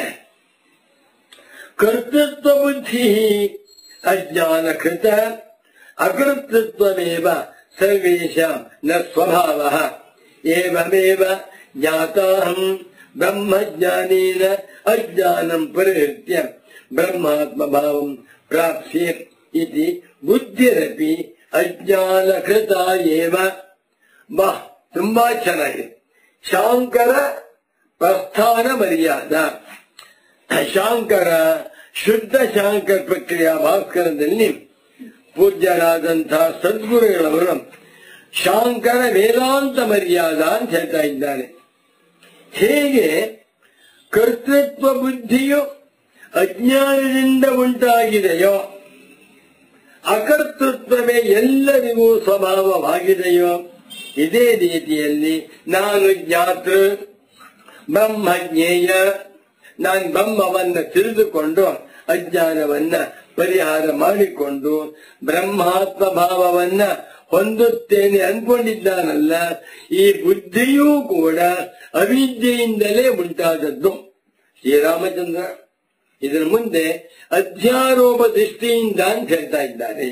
ಕರ್ತೃತ್ವ ಬುದ್ಧಿ ಅಜ್ಞಾನಕೃತ ಅಕರ್ತೃತ್ವಮೇವ ಸರ್ವೇಷಾಂ ನ ಸ್ವಭಾವ ಏವಮೇವ ಜ್ಞಾತಾಹಂ ಬ್ರಹ್ಮಜ್ಞಾನೇನ ಅಜ್ಞಾನಂ ಪರಿಹೃತ್ಯ ಬ್ರಹ್ಮಾತ್ಮಭಾವಂ ಪ್ರಾಪ್ಸ್ಯೆ ಇತಿ ಬುದ್ಧಿರಪಿ ಅಜ್ಞಾನಕೃತ ಏವ ಬಾ ತುಂಬಾ ಚೆನ್ನಾಗಿದೆ ಶಾಂಕರ ಪ್ರಸ್ಥಾನ ಮರ್ಯಾದ ಶಾಂಕರ ಶುದ್ಧ ಶಾಂಕರ ಪ್ರಕ್ರಿಯಾ ಭಾಸ್ಕರದಲ್ಲಿ ಪೂಜ್ಯರಾದಂತಹ ಸದ್ಗುರುಗಳವರು ಶಾಂಕರ ವೇದಾಂತ ಮರ್ಯಾದ ಅಂತ ಹೇಳ್ತಾ ಇದ್ದಾರೆ ಹೇಗೆ ಕರ್ತೃತ್ವ ಬುದ್ಧಿಯು ಅಜ್ಞಾನದಿಂದ ಉಂಟಾಗಿದೆಯೋ ಅಕರ್ತೃತ್ವವೇ ಎಲ್ಲರಿಗೂ ಸ್ವಭಾವವಾಗಿದೆಯೋ ಇದೇ ರೀತಿಯಲ್ಲಿ ನಾನು ಜ್ಞಾತೃ ಬ್ರಹ್ಮಜ್ಞೇಯ ನಾನು ಬ್ರಹ್ಮವನ್ನ ತಿಳಿದುಕೊಂಡು ಅಜ್ಞಾನವನ್ನ ಪರಿಹಾರ ಮಾಡಿಕೊಂಡು ಬ್ರಹ್ಮಾತ್ಮ ಭಾವವನ್ನ ಹೊಂದುತ್ತೇನೆ ಅನ್ಕೊಂಡಿದ್ದಾನಲ್ಲ ಈ ಬುದ್ಧಿಯೂ ಕೂಡ ಅವಿದ್ಯೆಯಿಂದಲೇ ಉಂಟಾದದ್ದು ಶ್ರೀರಾಮಚಂದ್ರ ಇದರ ಮುಂದೆ ಅಧ್ಯಾರೋಪ ದೃಷ್ಟಿಯಿಂದ ಅಂತ ಹೇಳ್ತಾ ಇದ್ದಾರೆ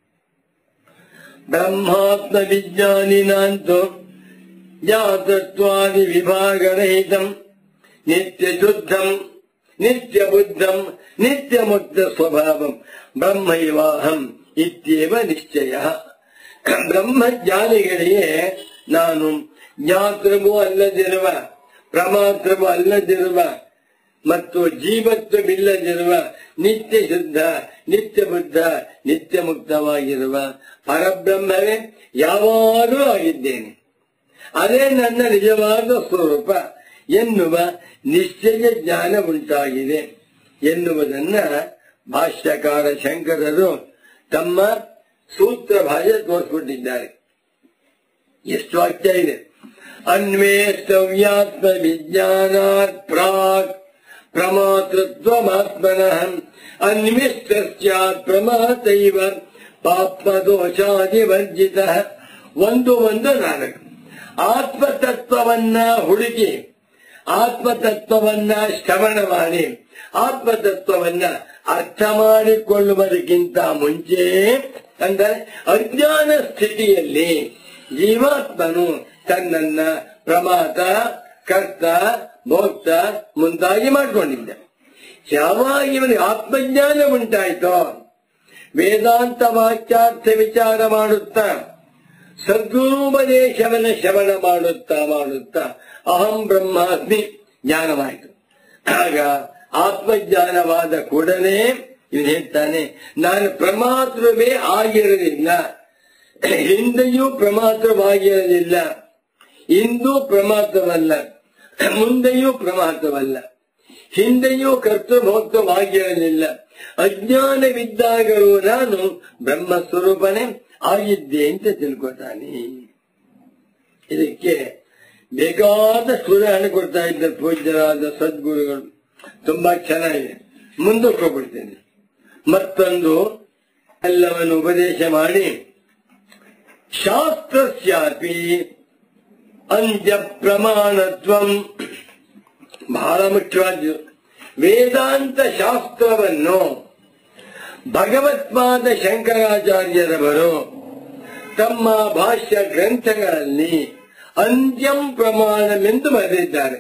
ಬ್ರಹ್ಮಾತ್ಮ ವಿಜ್ಞಾನಿನಾಂತು ಜಾತತ್ವಾದಿ ವಿಭಾಗರಹಿತಂ ನಿತ್ಯ ಶುದ್ಧಂ ನಿತ್ಯ ಬುದ್ಧಂ ನಿತ್ಯ ಮುಕ್ತ ಸ್ವಭಾವಂ ಬ್ರಹ್ಮೈವಾಹಂ ಇತ್ಯೇವ ನಿಶ್ಚಯ ಬ್ರಹ್ಮಜ್ಞಾನಿಗಳಿಗೆ ನಾನು ಜ್ಞಾತೃವೂ ಅಲ್ಲದಿರುವ ಪ್ರಮಾತ್ರವೂ ಅಲ್ಲದಿರುವ ಮತ್ತು ಜೀವತ್ವವಿಲ್ಲದಿರುವ ನಿತ್ಯ ಶುದ್ಧ ನಿತ್ಯ ಬುದ್ಧ ನಿತ್ಯ ಮುಕ್ತವಾಗಿರುವ ಪರಬ್ರಹ್ಮವೇ ಯಾವಾಗಲೂ ಆಗಿದ್ದೇನೆ ಅದೇ ನನ್ನ ನಿಜವಾದ ಸ್ವರೂಪ ಎನ್ನುವ ನಿಶ್ಚಯ ಜ್ಞಾನ ಉಂಟಾಗಿದೆ ಎನ್ನುವುದನ್ನ ಭಾಷ್ಯಕಾರ ಶಂಕರರು ತಮ್ಮ ಸೂತ್ರ ಭಾಷೆ ತೋರಿಸ್ಕೊಟ್ಟಿದ್ದಾರೆ ಎಷ್ಟು ವಾಕ್ಯ ಇದೆ ಅನ್ವೇಷ್ಟವ್ಯಾತ್ಮ ವಿಜ್ಞಾನಾತ್ ಪ್ರಾಕ್ ಪ್ರಮಾತೃತ್ವಮಾತ್ಮನಃ ಅನ್ವಿಷ್ಟಸ್ಯಾತ್ ಪ್ರಮಾತೈವ ಪಾಪ್ಮದೋಷಾದಿವರ್ಜಿತ ಒಂದು ಒಂದು ನಾಲ್ಕು ಆತ್ಮತತ್ವವನ್ನ ಹುಡುಕಿ ಆತ್ಮತತ್ವವನ್ನ ಶ್ರವಣ ಮಾಡಿ ಆತ್ಮತತ್ವವನ್ನ ಅರ್ಥ ಮಾಡಿಕೊಳ್ಳುವುದಕ್ಕಿಂತ ಮುಂಚೆ ಅಂದರೆ ಅಜ್ಞಾನ ಸ್ಥಿತಿಯಲ್ಲಿ ಜೀವಾತ್ಮನು ತನ್ನನ್ನ ಪ್ರಮಾತ ಕರ್ತ ಭೋಕ್ತ ಮುಂತಾಗಿ ಮಾಡಿಕೊಂಡಿದ್ದ ಯಾವಾಗ ಇವನಿಗೆ ಆತ್ಮಜ್ಞಾನ ಉಂಟಾಯ್ತೋ ವೇದಾಂತ ವಾಕ್ಯಾರ್ಥ ವಿಚಾರ ಮಾಡುತ್ತಾ ಸದ್ಗುರುಪದೇಶವನ್ನ ಶ್ರವಣ ಮಾಡುತ್ತಾ ಮಾಡುತ್ತಾ ಅಹಂ ಬ್ರಹ್ಮಾಸ್ಮಿ ಜ್ಞಾನವಾಯಿತು ಆಗ ಆತ್ಮಜ್ಞಾನವಾದ ಕೂಡಲೇ ಇವನು ಹೇಳ್ತಾನೆ ನಾನು ಪ್ರಮಾತ್ರವೇ ಆಗಿರಲಿಲ್ಲ ಹಿಂದೆಯೂ ಪ್ರಮಾತ್ರವಾಗಿರಲಿಲ್ಲ ಇಂದು ಪ್ರಮಾತ್ರವಲ್ಲ ಮುಂದೆಯೂ ಪ್ರಮಾತ್ರವಲ್ಲ ಹಿಂದೆಯೂ ಕರ್ತೃಭೋಕ್ತವಾಗಿರಲಿಲ್ಲ ಅಜ್ಞಾನವಿದ್ದಾಗಲೂ ನಾನು ಬ್ರಹ್ಮ ಸ್ವರೂಪನೇ ಆಗಿದ್ದೆ ಅಂತ ತಿಳ್ಕೊತಾನೆ ಇದಕ್ಕೆ ಬೇಕಾದ ಉದಾಹರಣೆ ಕೊಡ್ತಾ ಇದ್ದಾರೆ ಪೂಜ್ಯರಾದ ಸದ್ಗುರುಗಳು ತುಂಬಾ ಚೆನ್ನಾಗಿದೆ ಮುಂದಕ್ಕೆ ಹೋಗ್ಬಿಡ್ತೇನೆ ಮತ್ತೊಂದು ಎಲ್ಲವನ್ನು ಉಪದೇಶ ಮಾಡಿ ಶಾಸ್ತ್ರಸ್ಯಾಪಿ ಅಂತ್ಯ ಪ್ರಮಾಣತ್ವಂ ಬಹಳ ಮುಖ್ಯವಾದ್ದು ವೇದಾಂತ ಶಾಸ್ತ್ರವನ್ನು ಭಗವತ್ಪಾದ ಶಂಕರಾಚಾರ್ಯರವರು ತಮ್ಮ ಭಾಷ್ಯ ಗ್ರಂಥಗಳಲ್ಲಿ ಅಂತ್ಯಂ ಪ್ರಮಾಣವೆಂದು ಬರೆದಿದ್ದಾರೆ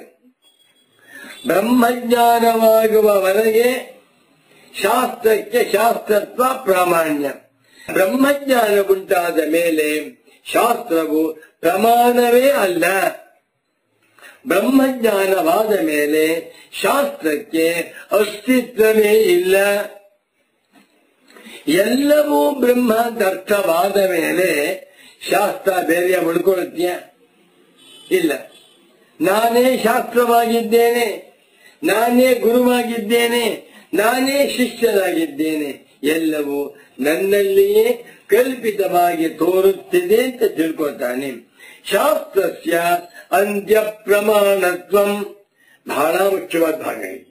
ಬ್ರಹ್ಮಜ್ಞಾನವಾಗುವವರೆಗೆ ಶಾಸ್ತ್ರಕ್ಕೆ ಶಾಸ್ತ್ರತ್ವ ಪ್ರಾಮಾಣ್ಯ ಬ್ರಹ್ಮಜ್ಞಾನ ಉಂಟಾದ ಮೇಲೆ ಶಾಸ್ತ್ರವು ಪ್ರಮಾಣವೇ ಅಲ್ಲ ಬ್ರಹ್ಮಜ್ಞಾನವಾದ ಮೇಲೆ ಶಾಸ್ತ್ರಕ್ಕೆ ಅಸ್ತಿತ್ವವೇ ಇಲ್ಲ ಎಲ್ಲವೂ ಬ್ರಹ್ಮ ಅಂತ ಅರ್ಥವಾದ ಮೇಲೆ ಶಾಸ್ತ್ರ ಬೇರೆಯ ಉಳ್ಕೊಳ್ಳುತ್ತೀಯ ಇಲ್ಲ ನಾನೇ ಶಾಸ್ತ್ರವಾಗಿದ್ದೇನೆ ನಾನೇ ಗುರುವಾಗಿದ್ದೇನೆ ನಾನೇ ಶಿಷ್ಯನಾಗಿದ್ದೇನೆ ಎಲ್ಲವೂ ನನ್ನಲ್ಲಿಯೇ ಕಲ್ಪಿತವಾಗಿ ತೋರುತ್ತಿದೆ ಅಂತ ತಿಳ್ಕೊತಾನೆ ಶಾಸ್ತ್ರಸ್ಯ ಅಂತ್ಯ ಪ್ರಮಾಣತ್ವಂ ಬಹಳ ಮುಖ್ಯವಾದ ಭಾಗ ಇದೆ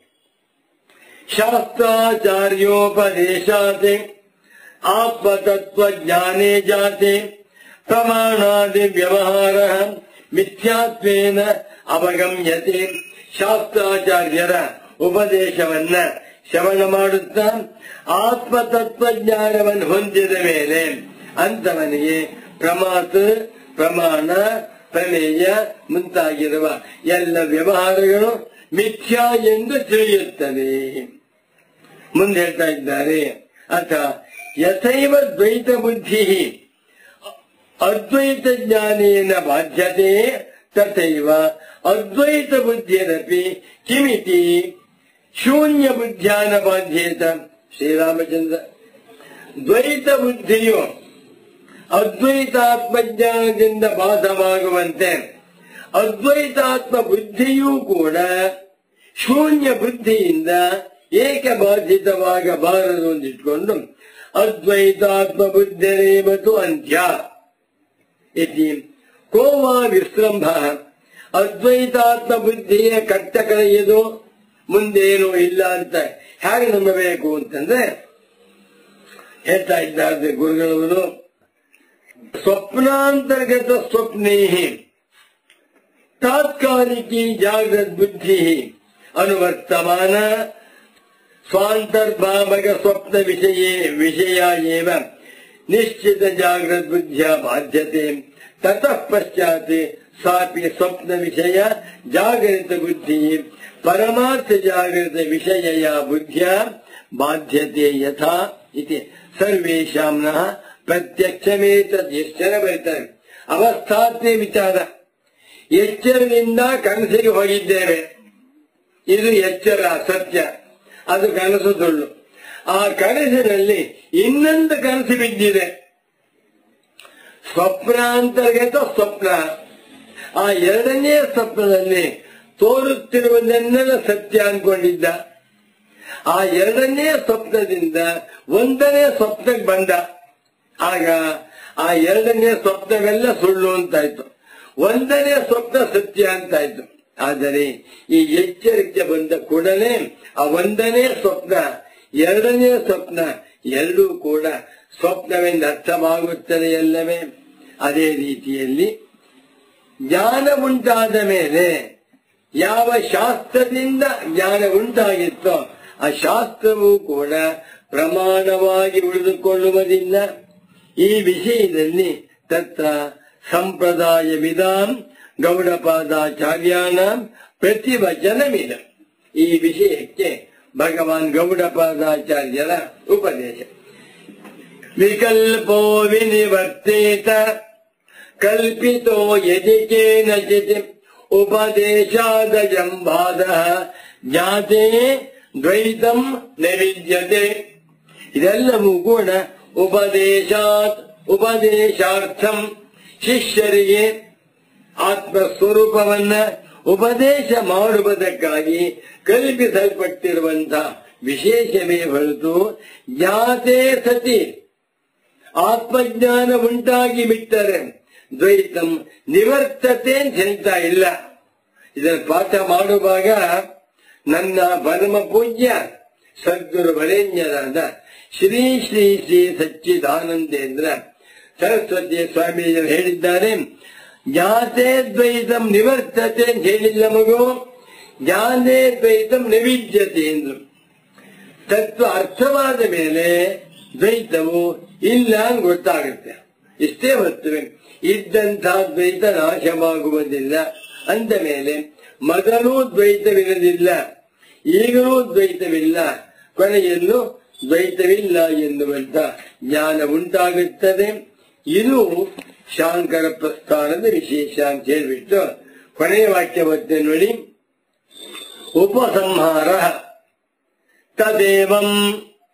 ಶಾಸ್ತ್ರಾಚಾರ್ಯೋಪದೇಶಾತೆ ಆತ್ಮತತ್ವಜ್ಞಾನೇ ಜಾತೆ ಪ್ರಮಾಣಾದಿ ವ್ಯವಹಾರ ಮಿಥ್ಯಾತ್ವೇನ ಅವಗಮ್ಯತೆ ಶಾಸ್ತ್ರಾಚಾರ್ಯರ ಉಪದೇಶವನ್ನ ಶ್ರವಣ ಮಾಡುತ್ತಾ ಆತ್ಮತತ್ವಜ್ಞಾನವನ್ನು ಹೊಂದಿದ ಮೇಲೆ ಅಂತವನಿಗೆ ಪ್ರಮಾತ ಪ್ರಮಾಣ ಪ್ರಮೇಯ ಮುಂತಾಗಿರುವ ಎಲ್ಲ ವ್ಯವಹಾರಗಳು ಮಿಥ್ಯಾ ಎಂದು ತಿಳಿಯುತ್ತದೆ ಮುಂದೆ ಹೇಳ್ತಾ ಇದ್ದಾರೆ ಅಥ ಯಥೈವ ದ್ವೈತ ಬುದ್ಧಿ ಅದ್ವೈತ ಜ್ಞಾನೇನ ಬಾಧ್ಯತೆ ತಥೈವ ಅದ್ವೈತ ಬುದ್ಧಿರಪಿ ಕಿಮಿತಿ ಶೂನ್ಯ ಬುದ್ಧ್ಯಾನ ಬಾಧ್ಯೇತ ಶ್ರೀರಾಮಚಂದ್ರ ದ್ವೈತ ಬುದ್ಧಿಯು ಅದ್ವೈತಾತ್ಮಜ್ಞಾನದಿಂದ ಬಾಧವಾಗುವಂತೆ ಅದ್ವೈತಾತ್ಮ ಬುದ್ಧಿಯೂ ಕೂಡ ಶೂನ್ಯ ಬುದ್ಧಿಯಿಂದ ಏಕೆ ಬಾಧಿತವಾಗಬಾರದು ಅಂದಿಟ್ಕೊಂಡು ಅದ್ವೈತಾತ್ಮ ಬುದ್ಧಿರೇವತು ಅಂತ್ಯ ಇತಿ ಕೋವಾ ವಿಶ್ರಂಭ ಅದ್ವೈತಾತ್ಮ ಬುದ್ಧಿಯ ಕಟ್ಟ ಕಳೆಯದು ಮುಂದೇನು ಇಲ್ಲ ಅಂತ ಹೇಗೆ ನಂಬಬೇಕು ಅಂತಂದ್ರೆ ಹೇಳ್ತಾ ಇದ್ದಾರೆ ಗುರುಗಳವರು ಸ್ವಪ್ನಾಂತರ್ಗತ ಸ್ವಪ್ನೇಹಿ ತಾತ್ಕಾಲಿಕಿ ಜಾಗ್ರತ್ ಬುದ್ಧಿ ಅನುವರ್ತಮಾನ ಸ್ವಾಂತರ್ಭಾವಕ ಸ್ವಪ್ನ ವಿಷಯ ವಿಷಯ ಏವ ನಿಶ್ಚಿತ ಜಾಗ್ರತ್ ಬುದ್ಧಿಯ ಬಾಧ್ಯತೆ ತತಃ ಪಶ್ಚಾತ್ ಸಾಪಿ ಸ್ವಪ್ನ ವಿಷಯ ಜಾಗೃತ ಬುದ್ಧಿ ಪರಮಾರ್ಥ ಜಾಗೃತ ವಿಷಯ ಬುದ್ಧಿಯ ಬಾಧ್ಯತೆ ಯಥಾ ಇತಿ ಸರ್ವೇಶಾಂನಃ ಪ್ರತ್ಯಕ್ಷಮೇತ ಎಚ್ಚರ ಬರೀತಾರೆ ಅವಸ್ಥಾತ್ಮೆ ವಿಚಾರ ಎಚ್ಚರದಿಂದ ಕನಸಿಗೆ ಹೋಗಿದ್ದೇವೆ ಇದು ಎಚ್ಚರ ಸತ್ಯ ಅದು ಕನಸು ಸುಳ್ಳು ಆ ಕನಸಿನಲ್ಲಿ ಇನ್ನೊಂದು ಕನಸು ಬಿದ್ದಿದೆ ಸ್ವಪ್ನಾಂತರ್ಗತ ಸ್ವಪ್ನ ಆ ಎರಡನೇ ಸ್ವಪ್ನದಲ್ಲಿ ತೋರುತ್ತಿರುವುದನ್ನೆಲ್ಲ ಸತ್ಯ ಅನ್ಕೊಂಡಿದ್ದ ಆ ಎರಡನೇ ಸ್ವಪ್ನದಿಂದ ಒಂದನೇ ಸ್ವಪ್ನಕ್ಕೆ ಬಂದ ಆಗ ಆ ಎರಡನೇ ಸ್ವಪ್ನವೆಲ್ಲ ಸುಳ್ಳು ಅಂತಾಯ್ತು ಒಂದನೇ ಸ್ವಪ್ನ ಸತ್ಯ ಅಂತಾಯ್ತು ಆದರೆ ಈ ಎಚ್ಚರಿಕೆ ಬಂದ ಕೂಡಲೇ ಆ ಒಂದನೇ ಸ್ವಪ್ನ ಎರಡನೇ ಸ್ವಪ್ನ ಎರಡೂ ಕೂಡ ಸ್ವಪ್ನವೆಂದು ಅರ್ಥವಾಗುತ್ತದೆ ಎಲ್ಲವೇ ಅದೇ ರೀತಿಯಲ್ಲಿ ಜ್ಞಾನ ಉಂಟಾದ ಮೇಲೆ ಯಾವ ಶಾಸ್ತ್ರದಿಂದ ಜ್ಞಾನ ಉಂಟಾಗಿತ್ತೋ ಆ ಶಾಸ್ತ್ರವೂ ಕೂಡ ಪ್ರಮಾಣವಾಗಿ ಉಳಿದುಕೊಳ್ಳುವುದಿಲ್ಲ ಈ ವಿಷಯದಲ್ಲಿ ತತ್ರ ಸಂಪ್ರದಾಯ ವಿಧಾಂ ಗೌಡಪಾದಾಚಾರ್ಯಾಣ ಪ್ರತಿವಚನವಿದೆ ಈ ವಿಷಯಕ್ಕೆ ಭಗವಾನ್ ಗೌಡಪಾದಾಚಾರ್ಯರ ಉಪದೇಶ ವಿಕಲ್ಪೋ ವಿನಿವರ್ತೇತ ಕಲ್ಪಿತೋ ಯದಿ ಕೇನಚಿತ್ ಉಪದೇಶಾದಯಂ ಬಾಧ ಜ್ಞಾತೆ ದ್ವೈತಂ ನೈವಿದ್ಯತೆ ಇದೆಲ್ಲವೂ ಕೂಡ ಉಪದೇಶಾತ್ ಉಪದೇಶಾರ್ಥಂ ಶಿಷ್ಯರಿಗೆ ಆತ್ಮಸ್ವರೂಪವನ್ನ ಉಪದೇಶ ಮಾಡುವುದಕ್ಕಾಗಿ ಕಲ್ಪಿಸಲ್ಪಟ್ಟಿರುವಂತಹ ವಿಶೇಷವೇ ಹೊರತು ಜ್ಞಾತೆ ಸತಿ ಆತ್ಮಜ್ಞಾನ ಉಂಟಾಗಿ ಬಿಟ್ಟರೆ ದ್ವೈತಂ ನಿವರ್ತತೆ ಅಂತ ಹೇಳ್ತಾ ಇಲ್ಲ ಇದರ ಪಾಠ ಮಾಡುವಾಗ ನನ್ನ ಪರಮ ಪೂಜ್ಯ ಸದ್ಗುರು ವರೇಣ್ಯರಾದ ಶ್ರೀ ಶ್ರೀ ಶ್ರೀ ಸಚ್ಚಿದಾನಂದೇಂದ್ರ ಸರಸ್ವತಿ ಸ್ವಾಮೀಜಿಯವರು ಹೇಳಿದ್ದಾರೆ ಜ್ಞಾತೆ ದ್ವೈತಂ ನಿವರ್ತತೆ ಅಂತ ಹೇಳಿಲ್ಲ ಮಗು ಜ್ಞಾನೇ ದ್ವೈತಂ ನೈವಿದ್ಯತೆ ಎಂದ್ರು ತತ್ವ ಅರ್ಥವಾದ ಮೇಲೆ ದ್ವೈತವು ಇಲ್ಲ ಅಂತ ಗೊತ್ತಾಗುತ್ತೆ ಇಷ್ಟೇ ಹೊತ್ತು ಇದ್ದಂತಹ ದ್ವೈತ ನಾಶವಾಗುವುದಿಲ್ಲ ಅಂದ ಮೇಲೆ ಮೊದಲು ದ್ವೈತವಿರಲಿಲ್ಲ ಈಗಲೂ ದ್ವೈತವಿಲ್ಲ ಕೊನೆಯಲ್ಲೂ ದ್ವೈತವಿಲ್ಲ ಎನ್ನುವಂತ ಜ್ಞಾನ ಉಂಟಾಗುತ್ತದೆ ಇದು ಶಾಂಕರ ಪ್ರಸ್ಥಾನದ ವಿಶೇಷ ಅಂತ ಹೇಳ್ಬಿಟ್ಟು ಕೊನೆಯ ವಾಕ್ಯವತ್ತೆ ನೋಡಿ ಉಪಸಂಹಾರ ತದೇವಂ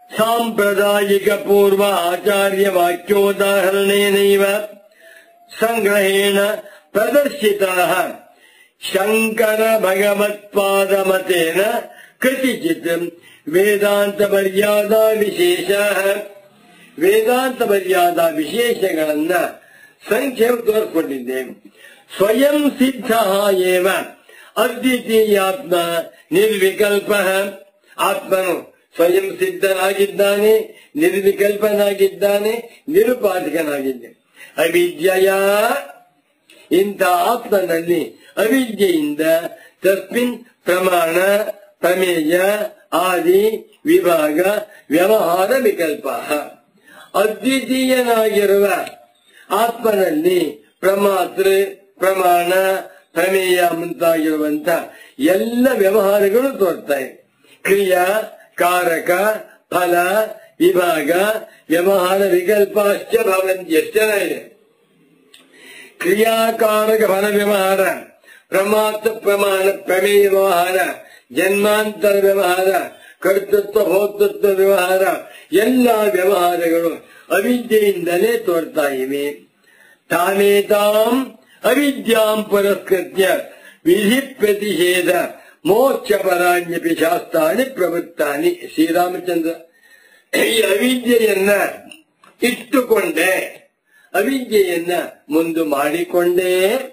ಸಾಂಪ್ರದಾಯಿಕ ಪೂರ್ವ ಆಚಾರ್ಯ ವಾಕ್ಯೋದಾಹರಣೇನೈವ ಸಂಗ್ರಹೇಣ ಪ್ರದರ್ಶಿತಾಃ ಶಂಕರ ಭಗವತ್ಪಾದಮತೇನ ಕೃತಿಚಿತ್ ವೇದಾಂತ ಮರ್ಯಾದಾ ವಿಶೇಷ ವೇದಾಂತ ಮರ್ಯಾದಾ ವಿಶೇಷಗಳನ್ನ ಸಂಖ್ಯೆ ತೋರಿಸ್ಕೊಂಡಿದ್ದೇವೆ ಸ್ವಯಂ ಸಿದ್ಧ ಏವ ಅದ್ವಿತೀಯಾತ್ಮ ನಿರ್ವಿಕಲ್ಪ ಆತ್ಮನು ಸ್ವಯಂ ಸಿದ್ಧನಾಗಿದ್ದಾನೆ ನಿರ್ವಿಕಲ್ಪನಾಗಿದ್ದಾನೆ ನಿರುಪಾಧಿಕನಾಗಿದ್ದಾನೆ ಅವಿದ್ಯೆಯ ಇಂಥ ಆತ್ಮನಲ್ಲಿ ಅವಿದ್ಯೆಯಿಂದ ತಸ್ಮಿನ್ ಪ್ರಮಾಣ ಪ್ರಮೇಯ ಆದಿ ವಿಭಾಗ ವ್ಯವಹಾರ ವಿಕಲ್ಪ ಅದ್ವಿತೀಯನಾಗಿರುವ ಆತ್ಮನಲ್ಲಿ ಪ್ರಮಾತೃ ಪ್ರಮಾಣ ಪ್ರಮೇಯ ಮುಂತಾಗಿರುವಂತ ಎಲ್ಲ ವ್ಯವಹಾರಗಳು ತೋರ್ತಾರೆ ಕ್ರಿಯಾ ಕಾರಕ ಫಲ ವಿಭಾಗ ವ್ಯವಹಾರ ವಿಕಲ್ಪಾಶ್ಚ ಭವಂತಿ ಎಷ್ಟು ಜನ ಇದೆ ಕ್ರಿಯಾಕಾರಕ ಫಲ ವ್ಯವಹಾರ ಪ್ರಮಾತ ಪ್ರಮಾಣ ಪ್ರಮೇಯ ವ್ಯವಹಾರ ಜನ್ಮಾಂತರ ವ್ಯವಹಾರ ಕರ್ತೃತ್ವ ಭೋಕ್ತೃತ್ವ ವ್ಯವಹಾರ ಎಲ್ಲ ವ್ಯವಹಾರಗಳು ಅವಿದ್ಯೆಯಿಂದಲೇ ತೋರ್ತಾ ಇವೆ ತಾಮೇತಾಂ ಅವಿದ್ಯಾಂ ಪುರಸ್ಕೃತ್ಯ ವಿಧಿ ಪ್ರತಿಷೇಧ ಮೋಕ್ಷ ಪರಾಣ್ಯಪಿ ಶಾಸ್ತ್ರಾಣಿ ಪ್ರವೃತ್ತಾನಿ ಶ್ರೀರಾಮಚಂದ್ರ ಈ ಅವಿದ್ಯೆಯನ್ನ ಇಟ್ಟುಕೊಂಡೆ ಅವಿದ್ಯೆಯನ್ನ ಮುಂದು ಮಾಡಿಕೊಂಡೇ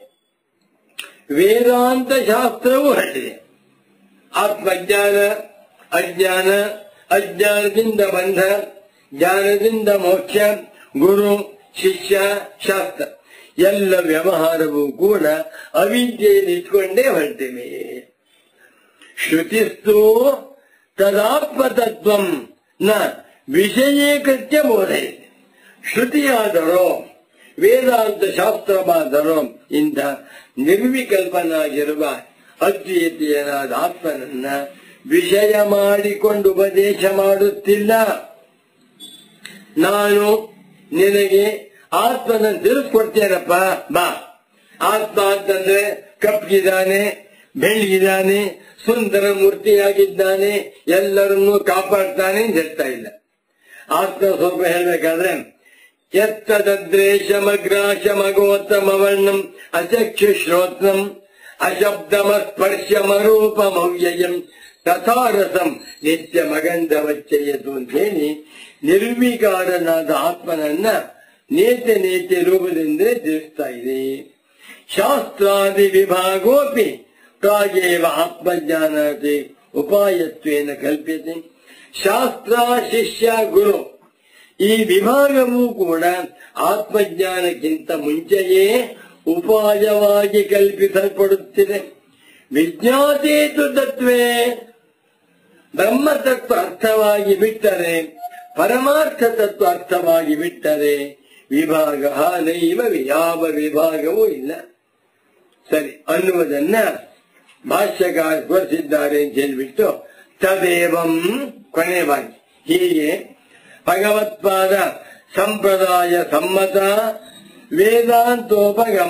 ವೇದಾಂತ ಶಾಸ್ತ್ರವು ಹರಡಿದೆ ಆತ್ಮಜ್ಞಾನ ಅಜ್ಞಾನ ಅಜ್ಞಾನದಿಂದ ಬಂಧ ಜ್ಞಾನದಿಂದ ಮೋಕ್ಷ ಗುರು ಶಿಷ್ಯ ಶಾಸ್ತ್ರ ಎಲ್ಲ ವ್ಯವಹಾರವೂ ಕೂಡ ಅವಿದ್ಯೆಯನ್ನು ಇಟ್ಕೊಂಡೇ ಹೊರಟಿವೆ ಶ್ರುತಿಸ್ತು ತದಾತ್ಮತತ್ವಂ ನ ವಿಷಯೀಕೃತ್ಯ ಬೋಧಯತೆ ಶ್ರುತಿಯಾದರೋ ವೇದಾಂತ ಶಾಸ್ತ್ರವಾದರೋ ಇಂಥ ನಿರ್ವಿಕಲ್ಪನಾಗಿರುವ ಅದ್ವೈತೀಯನಾದ ಆತ್ಮನನ್ನ ವಿಷಯ ಮಾಡಿಕೊಂಡು ಉಪದೇಶ ಮಾಡುತ್ತಿಲ್ಲ ನಾನು ನಿನಗೆ ಆತ್ಮನ ತಿಳಿಸ್ಕೊಡ್ತೇನಪ್ಪ ಬಾ ಆತ್ಮ ಅಂತಂದ್ರೆ ಕಪ್ಪಗಿದ್ದಾನೆ ಬೆಳ್ಳಿಗಿದ್ದಾನೆ ಸುಂದರ ಮೂರ್ತಿಯಾಗಿದ್ದಾನೆ ಎಲ್ಲರನ್ನೂ ಕಾಪಾಡ್ತಾನೆ ಅಂತ ಹೇಳ್ತಾ ಇಲ್ಲ ಆತ್ಮ ಸ್ವಲ್ಪ ಹೇಳ್ಬೇಕಾದ್ರೆ ಎತ್ತದ್ರೇಶಮಗ್ರಾಶಮಗೋತ್ತಮವರ್ಣಂ ಅಚಕ್ಷು ಶ್ರೋತ್ರಂ ಅಶಬ್ದಮ ಸ್ಪರ್ಶಮರೂಪಮವ್ಯಯಂ ತಥಾರಸಂ ನಿತ್ಯ ಮಗಂಧವಚ್ಚಯ್ಯತು ಅಂತ ಹೇಳಿ ನಿರ್ವಿಕಾರನಾದ ಆತ್ಮನನ್ನ ನೇತೆ ನೇತೆ ರೂಪದಿಂದ ತಿಳಿಸ್ತಾ ಇದೆ ಶಾಸ್ತ್ರಾದಿ ವಿಭಾಗೋಪಿ ಪ್ರಾಗೇವ ಆತ್ಮಜ್ಞಾನತೆ ಉಪಾಯತ್ವೇನ ಕಲ್ಪ್ಯತೆ ಶಾಸ್ತ್ರ ಶಿಷ್ಯ ಗುರು ಈ ವಿಭಾಗವೂ ಕೂಡ ಆತ್ಮಜ್ಞಾನಕ್ಕಿಂತ ಮುಂಚೆಯೇ ಉಪಾಯವಾಗಿ ಕಲ್ಪಿಸಲ್ಪಡುತ್ತಿದೆ ವಿಜ್ಞಾತೇತು ತತ್ವೇ ಬ್ರಹ್ಮತತ್ವ ಅರ್ಥವಾಗಿ ಬಿಟ್ಟರೆ ಪರಮಾರ್ಥ ತತ್ವ ಅರ್ಥವಾಗಿ ಬಿಟ್ಟರೆ ವಿಭಾಗ ನೈವ ಯಾವ ವಿಭಾಗವೂ ಇಲ್ಲ ಸರಿ ಅನ್ನುವುದನ್ನ ಭಾಷ್ಯಕಾರ ತೋರಿಸಿದ್ದಾರೆ ಅಂತ ಹೇಳಿಬಿಟ್ಟು ತದೇವಂ ಕೊನೆಯವಾಗಿ ಹೀಗೆ ಭಗವತ್ಪಾದ ಸಂಪ್ರದಾಯ ಸಮ್ಮತ ವೇದಾಂತೋಪಗಮ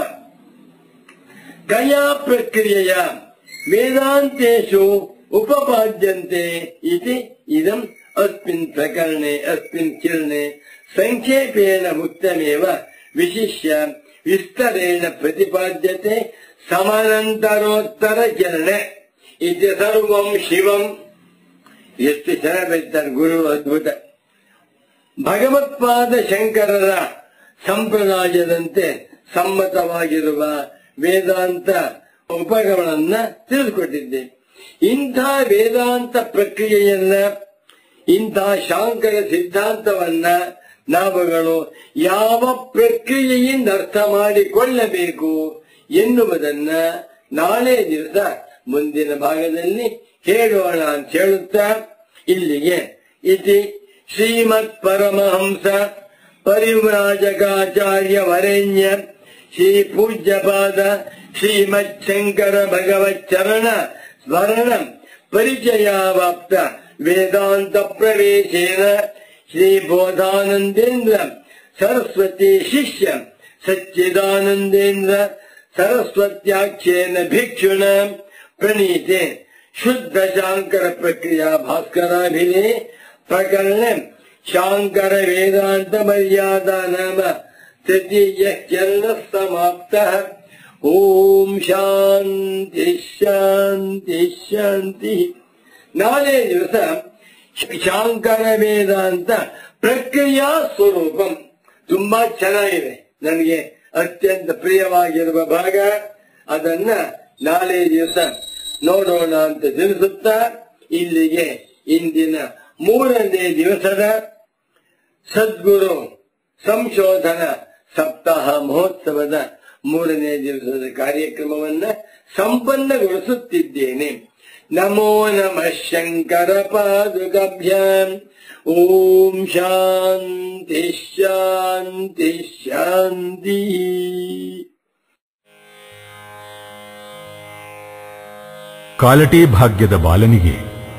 ಗಯಾ ಪ್ರಕ್ರಿಯೆಯ ವೇದಾಂತೇಶು ಉಪಪಾದ್ಯಂತೆ ಇತಿ ಇದಂ ಅಸ್ಮಿನ್ ಪ್ರಕರಣೆ ಅಸ್ಮಿನ್ ಕಿರಣೆ ಸಂಕ್ಷೇಪೇಣ ಮುಕ್ತಮೇವ ವಿಶಿಷ್ಯ ವಿಸ್ತರೇಣ ಪ್ರತಿಪಾದ್ಯತೆ ಸಮಾನಂತರೋತ್ತರ ಕಿರಣೆ ಇದು ಸರ್ವಂ ಶಿವಂ ಎಷ್ಟು ಚೆನ್ನಾಗಿ ಬರೀತಾರೆ ಗುರು ಅದ್ಭುತ ಭಗವತ್ಪಾದ ಶಂಕರರ ಸಂಪ್ರದಾಯದಂತೆ ಸಮ್ಮತವಾಗಿರುವ ವೇದಾಂತ ಉಪಗಮನನ್ನ ತಿಳಿದುಕೊಟ್ಟಿದ್ದೆ ಇಂಥ ವೇದಾಂತ ಪ್ರಕ್ರಿಯೆಯನ್ನ ಇಂಥ ಶಾಂಕರ ಸಿದ್ಧಾಂತವನ್ನ ನಾವುಗಳು ಯಾವ ಪ್ರಕ್ರಿಯೆಯಿಂದ ಅರ್ಥ ಮಾಡಿಕೊಳ್ಳಬೇಕು ಎನ್ನುವುದನ್ನ ನಾಳೆ ದಿವಸ ಮುಂದಿನ ಭಾಗದಲ್ಲಿ ಹೇಳೋಣ ಅಂತ ಹೇಳುತ್ತಾ ಇಲ್ಲಿಗೆ ಇತಿ ಶ್ರೀಮತ್ ಪರಮಹಂಸ ಪರಿವ್ರಾಜಕಾಚಾರ್ಯ ವರೆಣ್ಯ ಶ್ರೀ ಪೂಜ್ಯಪಾದ ಶ್ರೀಮತ್ ಶಂಕರ ಭಗವತ್ ಚರಣ ಸ್ಮರಣ ಪರಿಚಯಾವಾಪ್ತ ವೇದಾಂತ ಪ್ರವೇಶೇನ ಶ್ರೀ ಬೋಧಾನಂದೇಂದ್ರ ಸರಸ್ವತಿ ಶಿಷ್ಯ ಸಚ್ಚಿದಾನಂದೇಂದ್ರ ಸರಸ್ವತ್ಯಾಖ್ಯೇನ ಭಿಕ್ಷುಣ ಪ್ರಣೀತೆ ಶುದ್ಧ ಶಾಂಕರ ಪ್ರಕ್ರಿಯಾ ಭಾಸ್ಕರಾಭಿನೇ ಪ್ರಕರಣ ಶಾಂಕರ ವೇದಾಂತ ಮರ್ಯಾದಾ ನಾಮ ತೃತೀಯ ಚರಣ ಸಮಾಪ್ತ ಓಂ ಶಾಂತಿ ಶಾಂತಿ ಶಾಂತಿ ನಾಳೆ ದಿವಸ ಶಾಂಕರ ವೇದಾಂತ ಪ್ರಕ್ರಿಯಾ ಸ್ವರೂಪಂ ತುಂಬಾ ಚೆನ್ನಾಗಿದೆ ನನಗೆ ಅತ್ಯಂತ ಪ್ರಿಯವಾಗಿರುವ ಭಾಗ ಅದನ್ನ ನಾಳೆ ದಿವಸ ನೋಡೋಣ ಅಂತ ತಿಳಿಸುತ್ತಾ ಇಲ್ಲಿಗೆ ಇಂದಿನ ಮೂರನೇ ದಿವಸದ ಸದ್ಗುರು ಸಂಶೋಧನ ಸಪ್ತಾಹ ಮಹೋತ್ಸವದ ಮೂರನೇ ದಿವಸದ ಕಾರ್ಯಕ್ರಮವನ್ನ ಸಂಪನ್ನಗೊಳಿಸುತ್ತಿದ್ದೇನೆ ನಮೋ ನಮಃ ಶಂಕರ ಪಾದುಕಭ್ಯಾಂ ಓಂ ಶಾಂತಿ ಶಾಂತಿ ಶಾಂತಿ ಕಾಲಟಿ ಭಾಗ್ಯದ ಬಾಲನಿಗೆ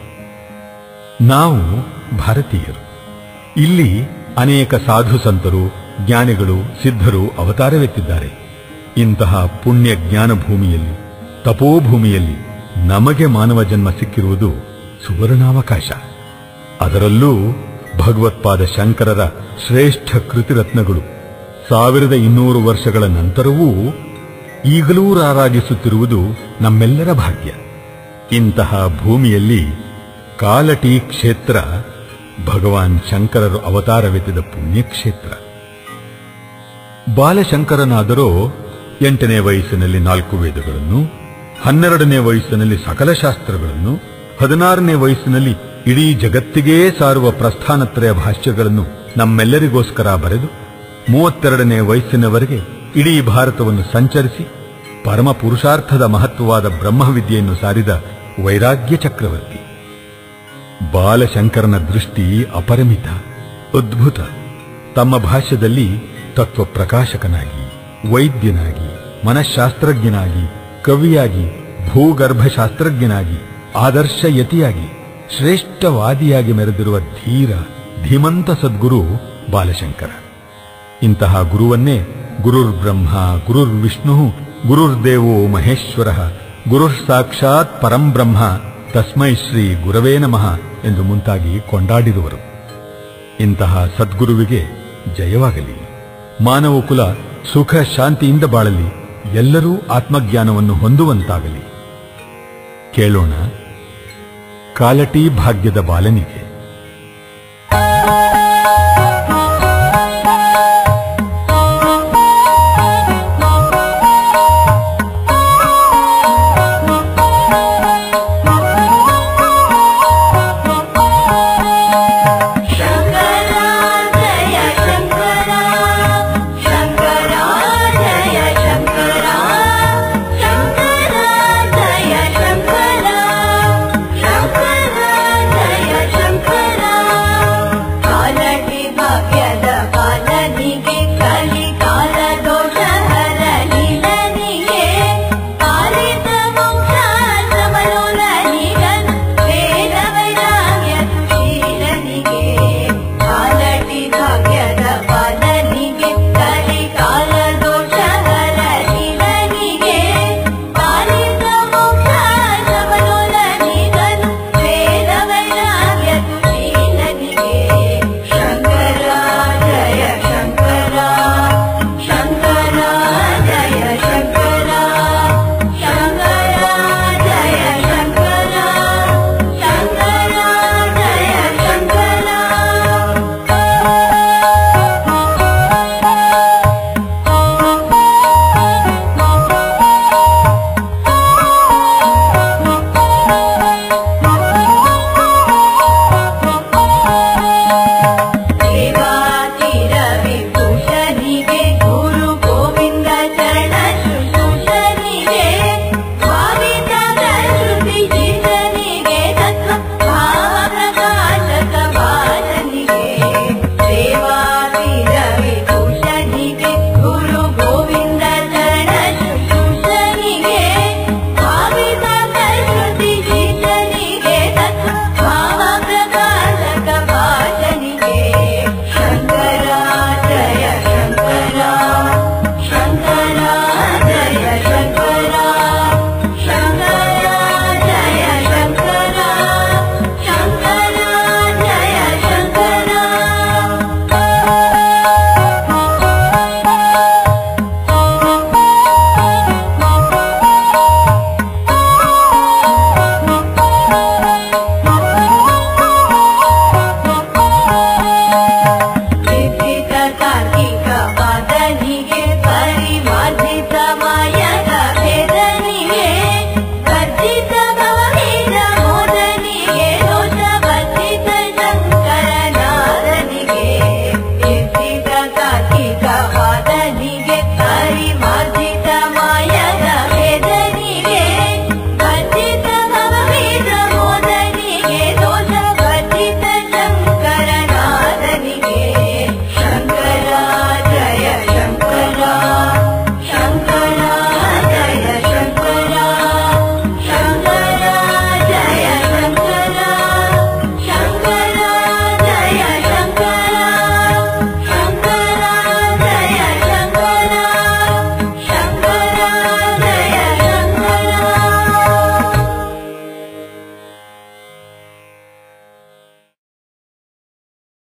ನಾವು ಭಾರತೀಯರು ಇಲ್ಲಿ ಅನೇಕ ಸಾಧು ಸಂತರು ಜ್ಞಾನಿಗಳು ಸಿದ್ಧರು ಅವತಾರವೆತ್ತಿದ್ದಾರೆ ಇಂತಹ ಪುಣ್ಯ ಜ್ಞಾನ ಭೂಮಿಯಲ್ಲಿ ತಪೋಭೂಮಿಯಲ್ಲಿ ನಮಗೆ ಮಾನವ ಜನ್ಮ ಸಿಕ್ಕಿರುವುದು ಸುವರ್ಣಾವಕಾಶ ಅದರಲ್ಲೂ ಭಗವತ್ಪಾದ ಶಂಕರರ ಶ್ರೇಷ್ಠ ಕೃತಿರತ್ನಗಳು ಸಾವಿರದ ಇನ್ನೂರು ವರ್ಷಗಳ ನಂತರವೂ ಈಗಲೂ ರಾರಾಜಿಸುತ್ತಿರುವುದು ನಮ್ಮೆಲ್ಲರ ಭಾಗ್ಯ ಇಂತಹ ಭೂಮಿಯಲ್ಲಿ ಕಾಲಟಿ ಕ್ಷೇತ್ರ ಭಗವಾನ್ ಶಂಕರರು ಅವತಾರವೆತ್ತಿದ ಪುಣ್ಯಕ್ಷೇತ್ರ ಬಾಲಶಂಕರನಾದರೋ ಎಂಟನೇ ವಯಸ್ಸಿನಲ್ಲಿ ನಾಲ್ಕು ವೇದಗಳನ್ನು ಹನ್ನೆರಡನೇ ವಯಸ್ಸಿನಲ್ಲಿ ಸಕಲ ಶಾಸ್ತ್ರಗಳನ್ನು ಹದಿನಾರನೇ ವಯಸ್ಸಿನಲ್ಲಿ ಇಡೀ ಜಗತ್ತಿಗೇ ಸಾರುವ ಪ್ರಸ್ಥಾನತ್ರಯ ಭಾಷ್ಯಗಳನ್ನು ನಮ್ಮೆಲ್ಲರಿಗೋಸ್ಕರ ಬರೆದು ಮೂವತ್ತೆರಡನೇ ವಯಸ್ಸಿನವರೆಗೆ ಇಡೀ ಭಾರತವನ್ನು ಸಂಚರಿಸಿ ಪರಮ ಪುರುಷಾರ್ಥದ ಮಹತ್ವವಾದ ಬ್ರಹ್ಮವಿದ್ಯೆಯನ್ನು ಸಾರಿದ ವೈರಾಗ್ಯ ಚಕ್ರವರ್ತಿ ಬಾಲಶಂಕರನ ದೃಷ್ಟಿ ಅಪರಿಮಿತ ಅದ್ಭುತ ತಮ್ಮ ಭಾಷ್ಯದಲ್ಲಿ ತತ್ವ ಪ್ರಕಾಶಕನಾಗಿ ವೈದ್ಯನಾಗಿ ಮನಃಶಾಸ್ತ್ರಜ್ಞನಾಗಿ ಕವಿಯಾಗಿ ಭೂಗರ್ಭಶಾಸ್ತ್ರಜ್ಞನಾಗಿ ಆದರ್ಶ ಯತಿಯಾಗಿ ಶ್ರೇಷ್ಠವಾದಿಯಾಗಿ ಮೆರೆದಿರುವ ಧೀರ ಧೀಮಂತ ಸದ್ಗುರು ಬಾಲಶಂಕರ ಇಂತಹ ಗುರುವನ್ನೇ ಗುರುರ್ ಬ್ರಹ್ಮ ಗುರುರ್ ವಿಷ್ಣು ಗುರುರ್ದೇವೋ ಮಹೇಶ್ವರ ಗುರುರ್ ಸಾಕ್ಷಾತ್ ಪರಂ ಬ್ರಹ್ಮ ತಸ್ಮೈ ಶ್ರೀ ಗುರವೇ ನಮಃ ಎಂದು ಮುಂತಾಗಿ ಕೊಂಡಾಡಿರುವರು ಇಂತಹ ಸದ್ಗುರುವಿಗೆ ಜಯವಾಗಲಿ ಮಾನವ ಕುಲ ಸುಖ ಶಾಂತಿಯಿಂದ ಬಾಳಲಿ ಎಲ್ಲರೂ ಆತ್ಮಜ್ಞಾನವನ್ನು ಹೊಂದುವಂತಾಗಲಿ ಕೇಳೋಣ ಕಾಲಟಿ ಭಾಗ್ಯದ ಬಾಲನಿಗೆ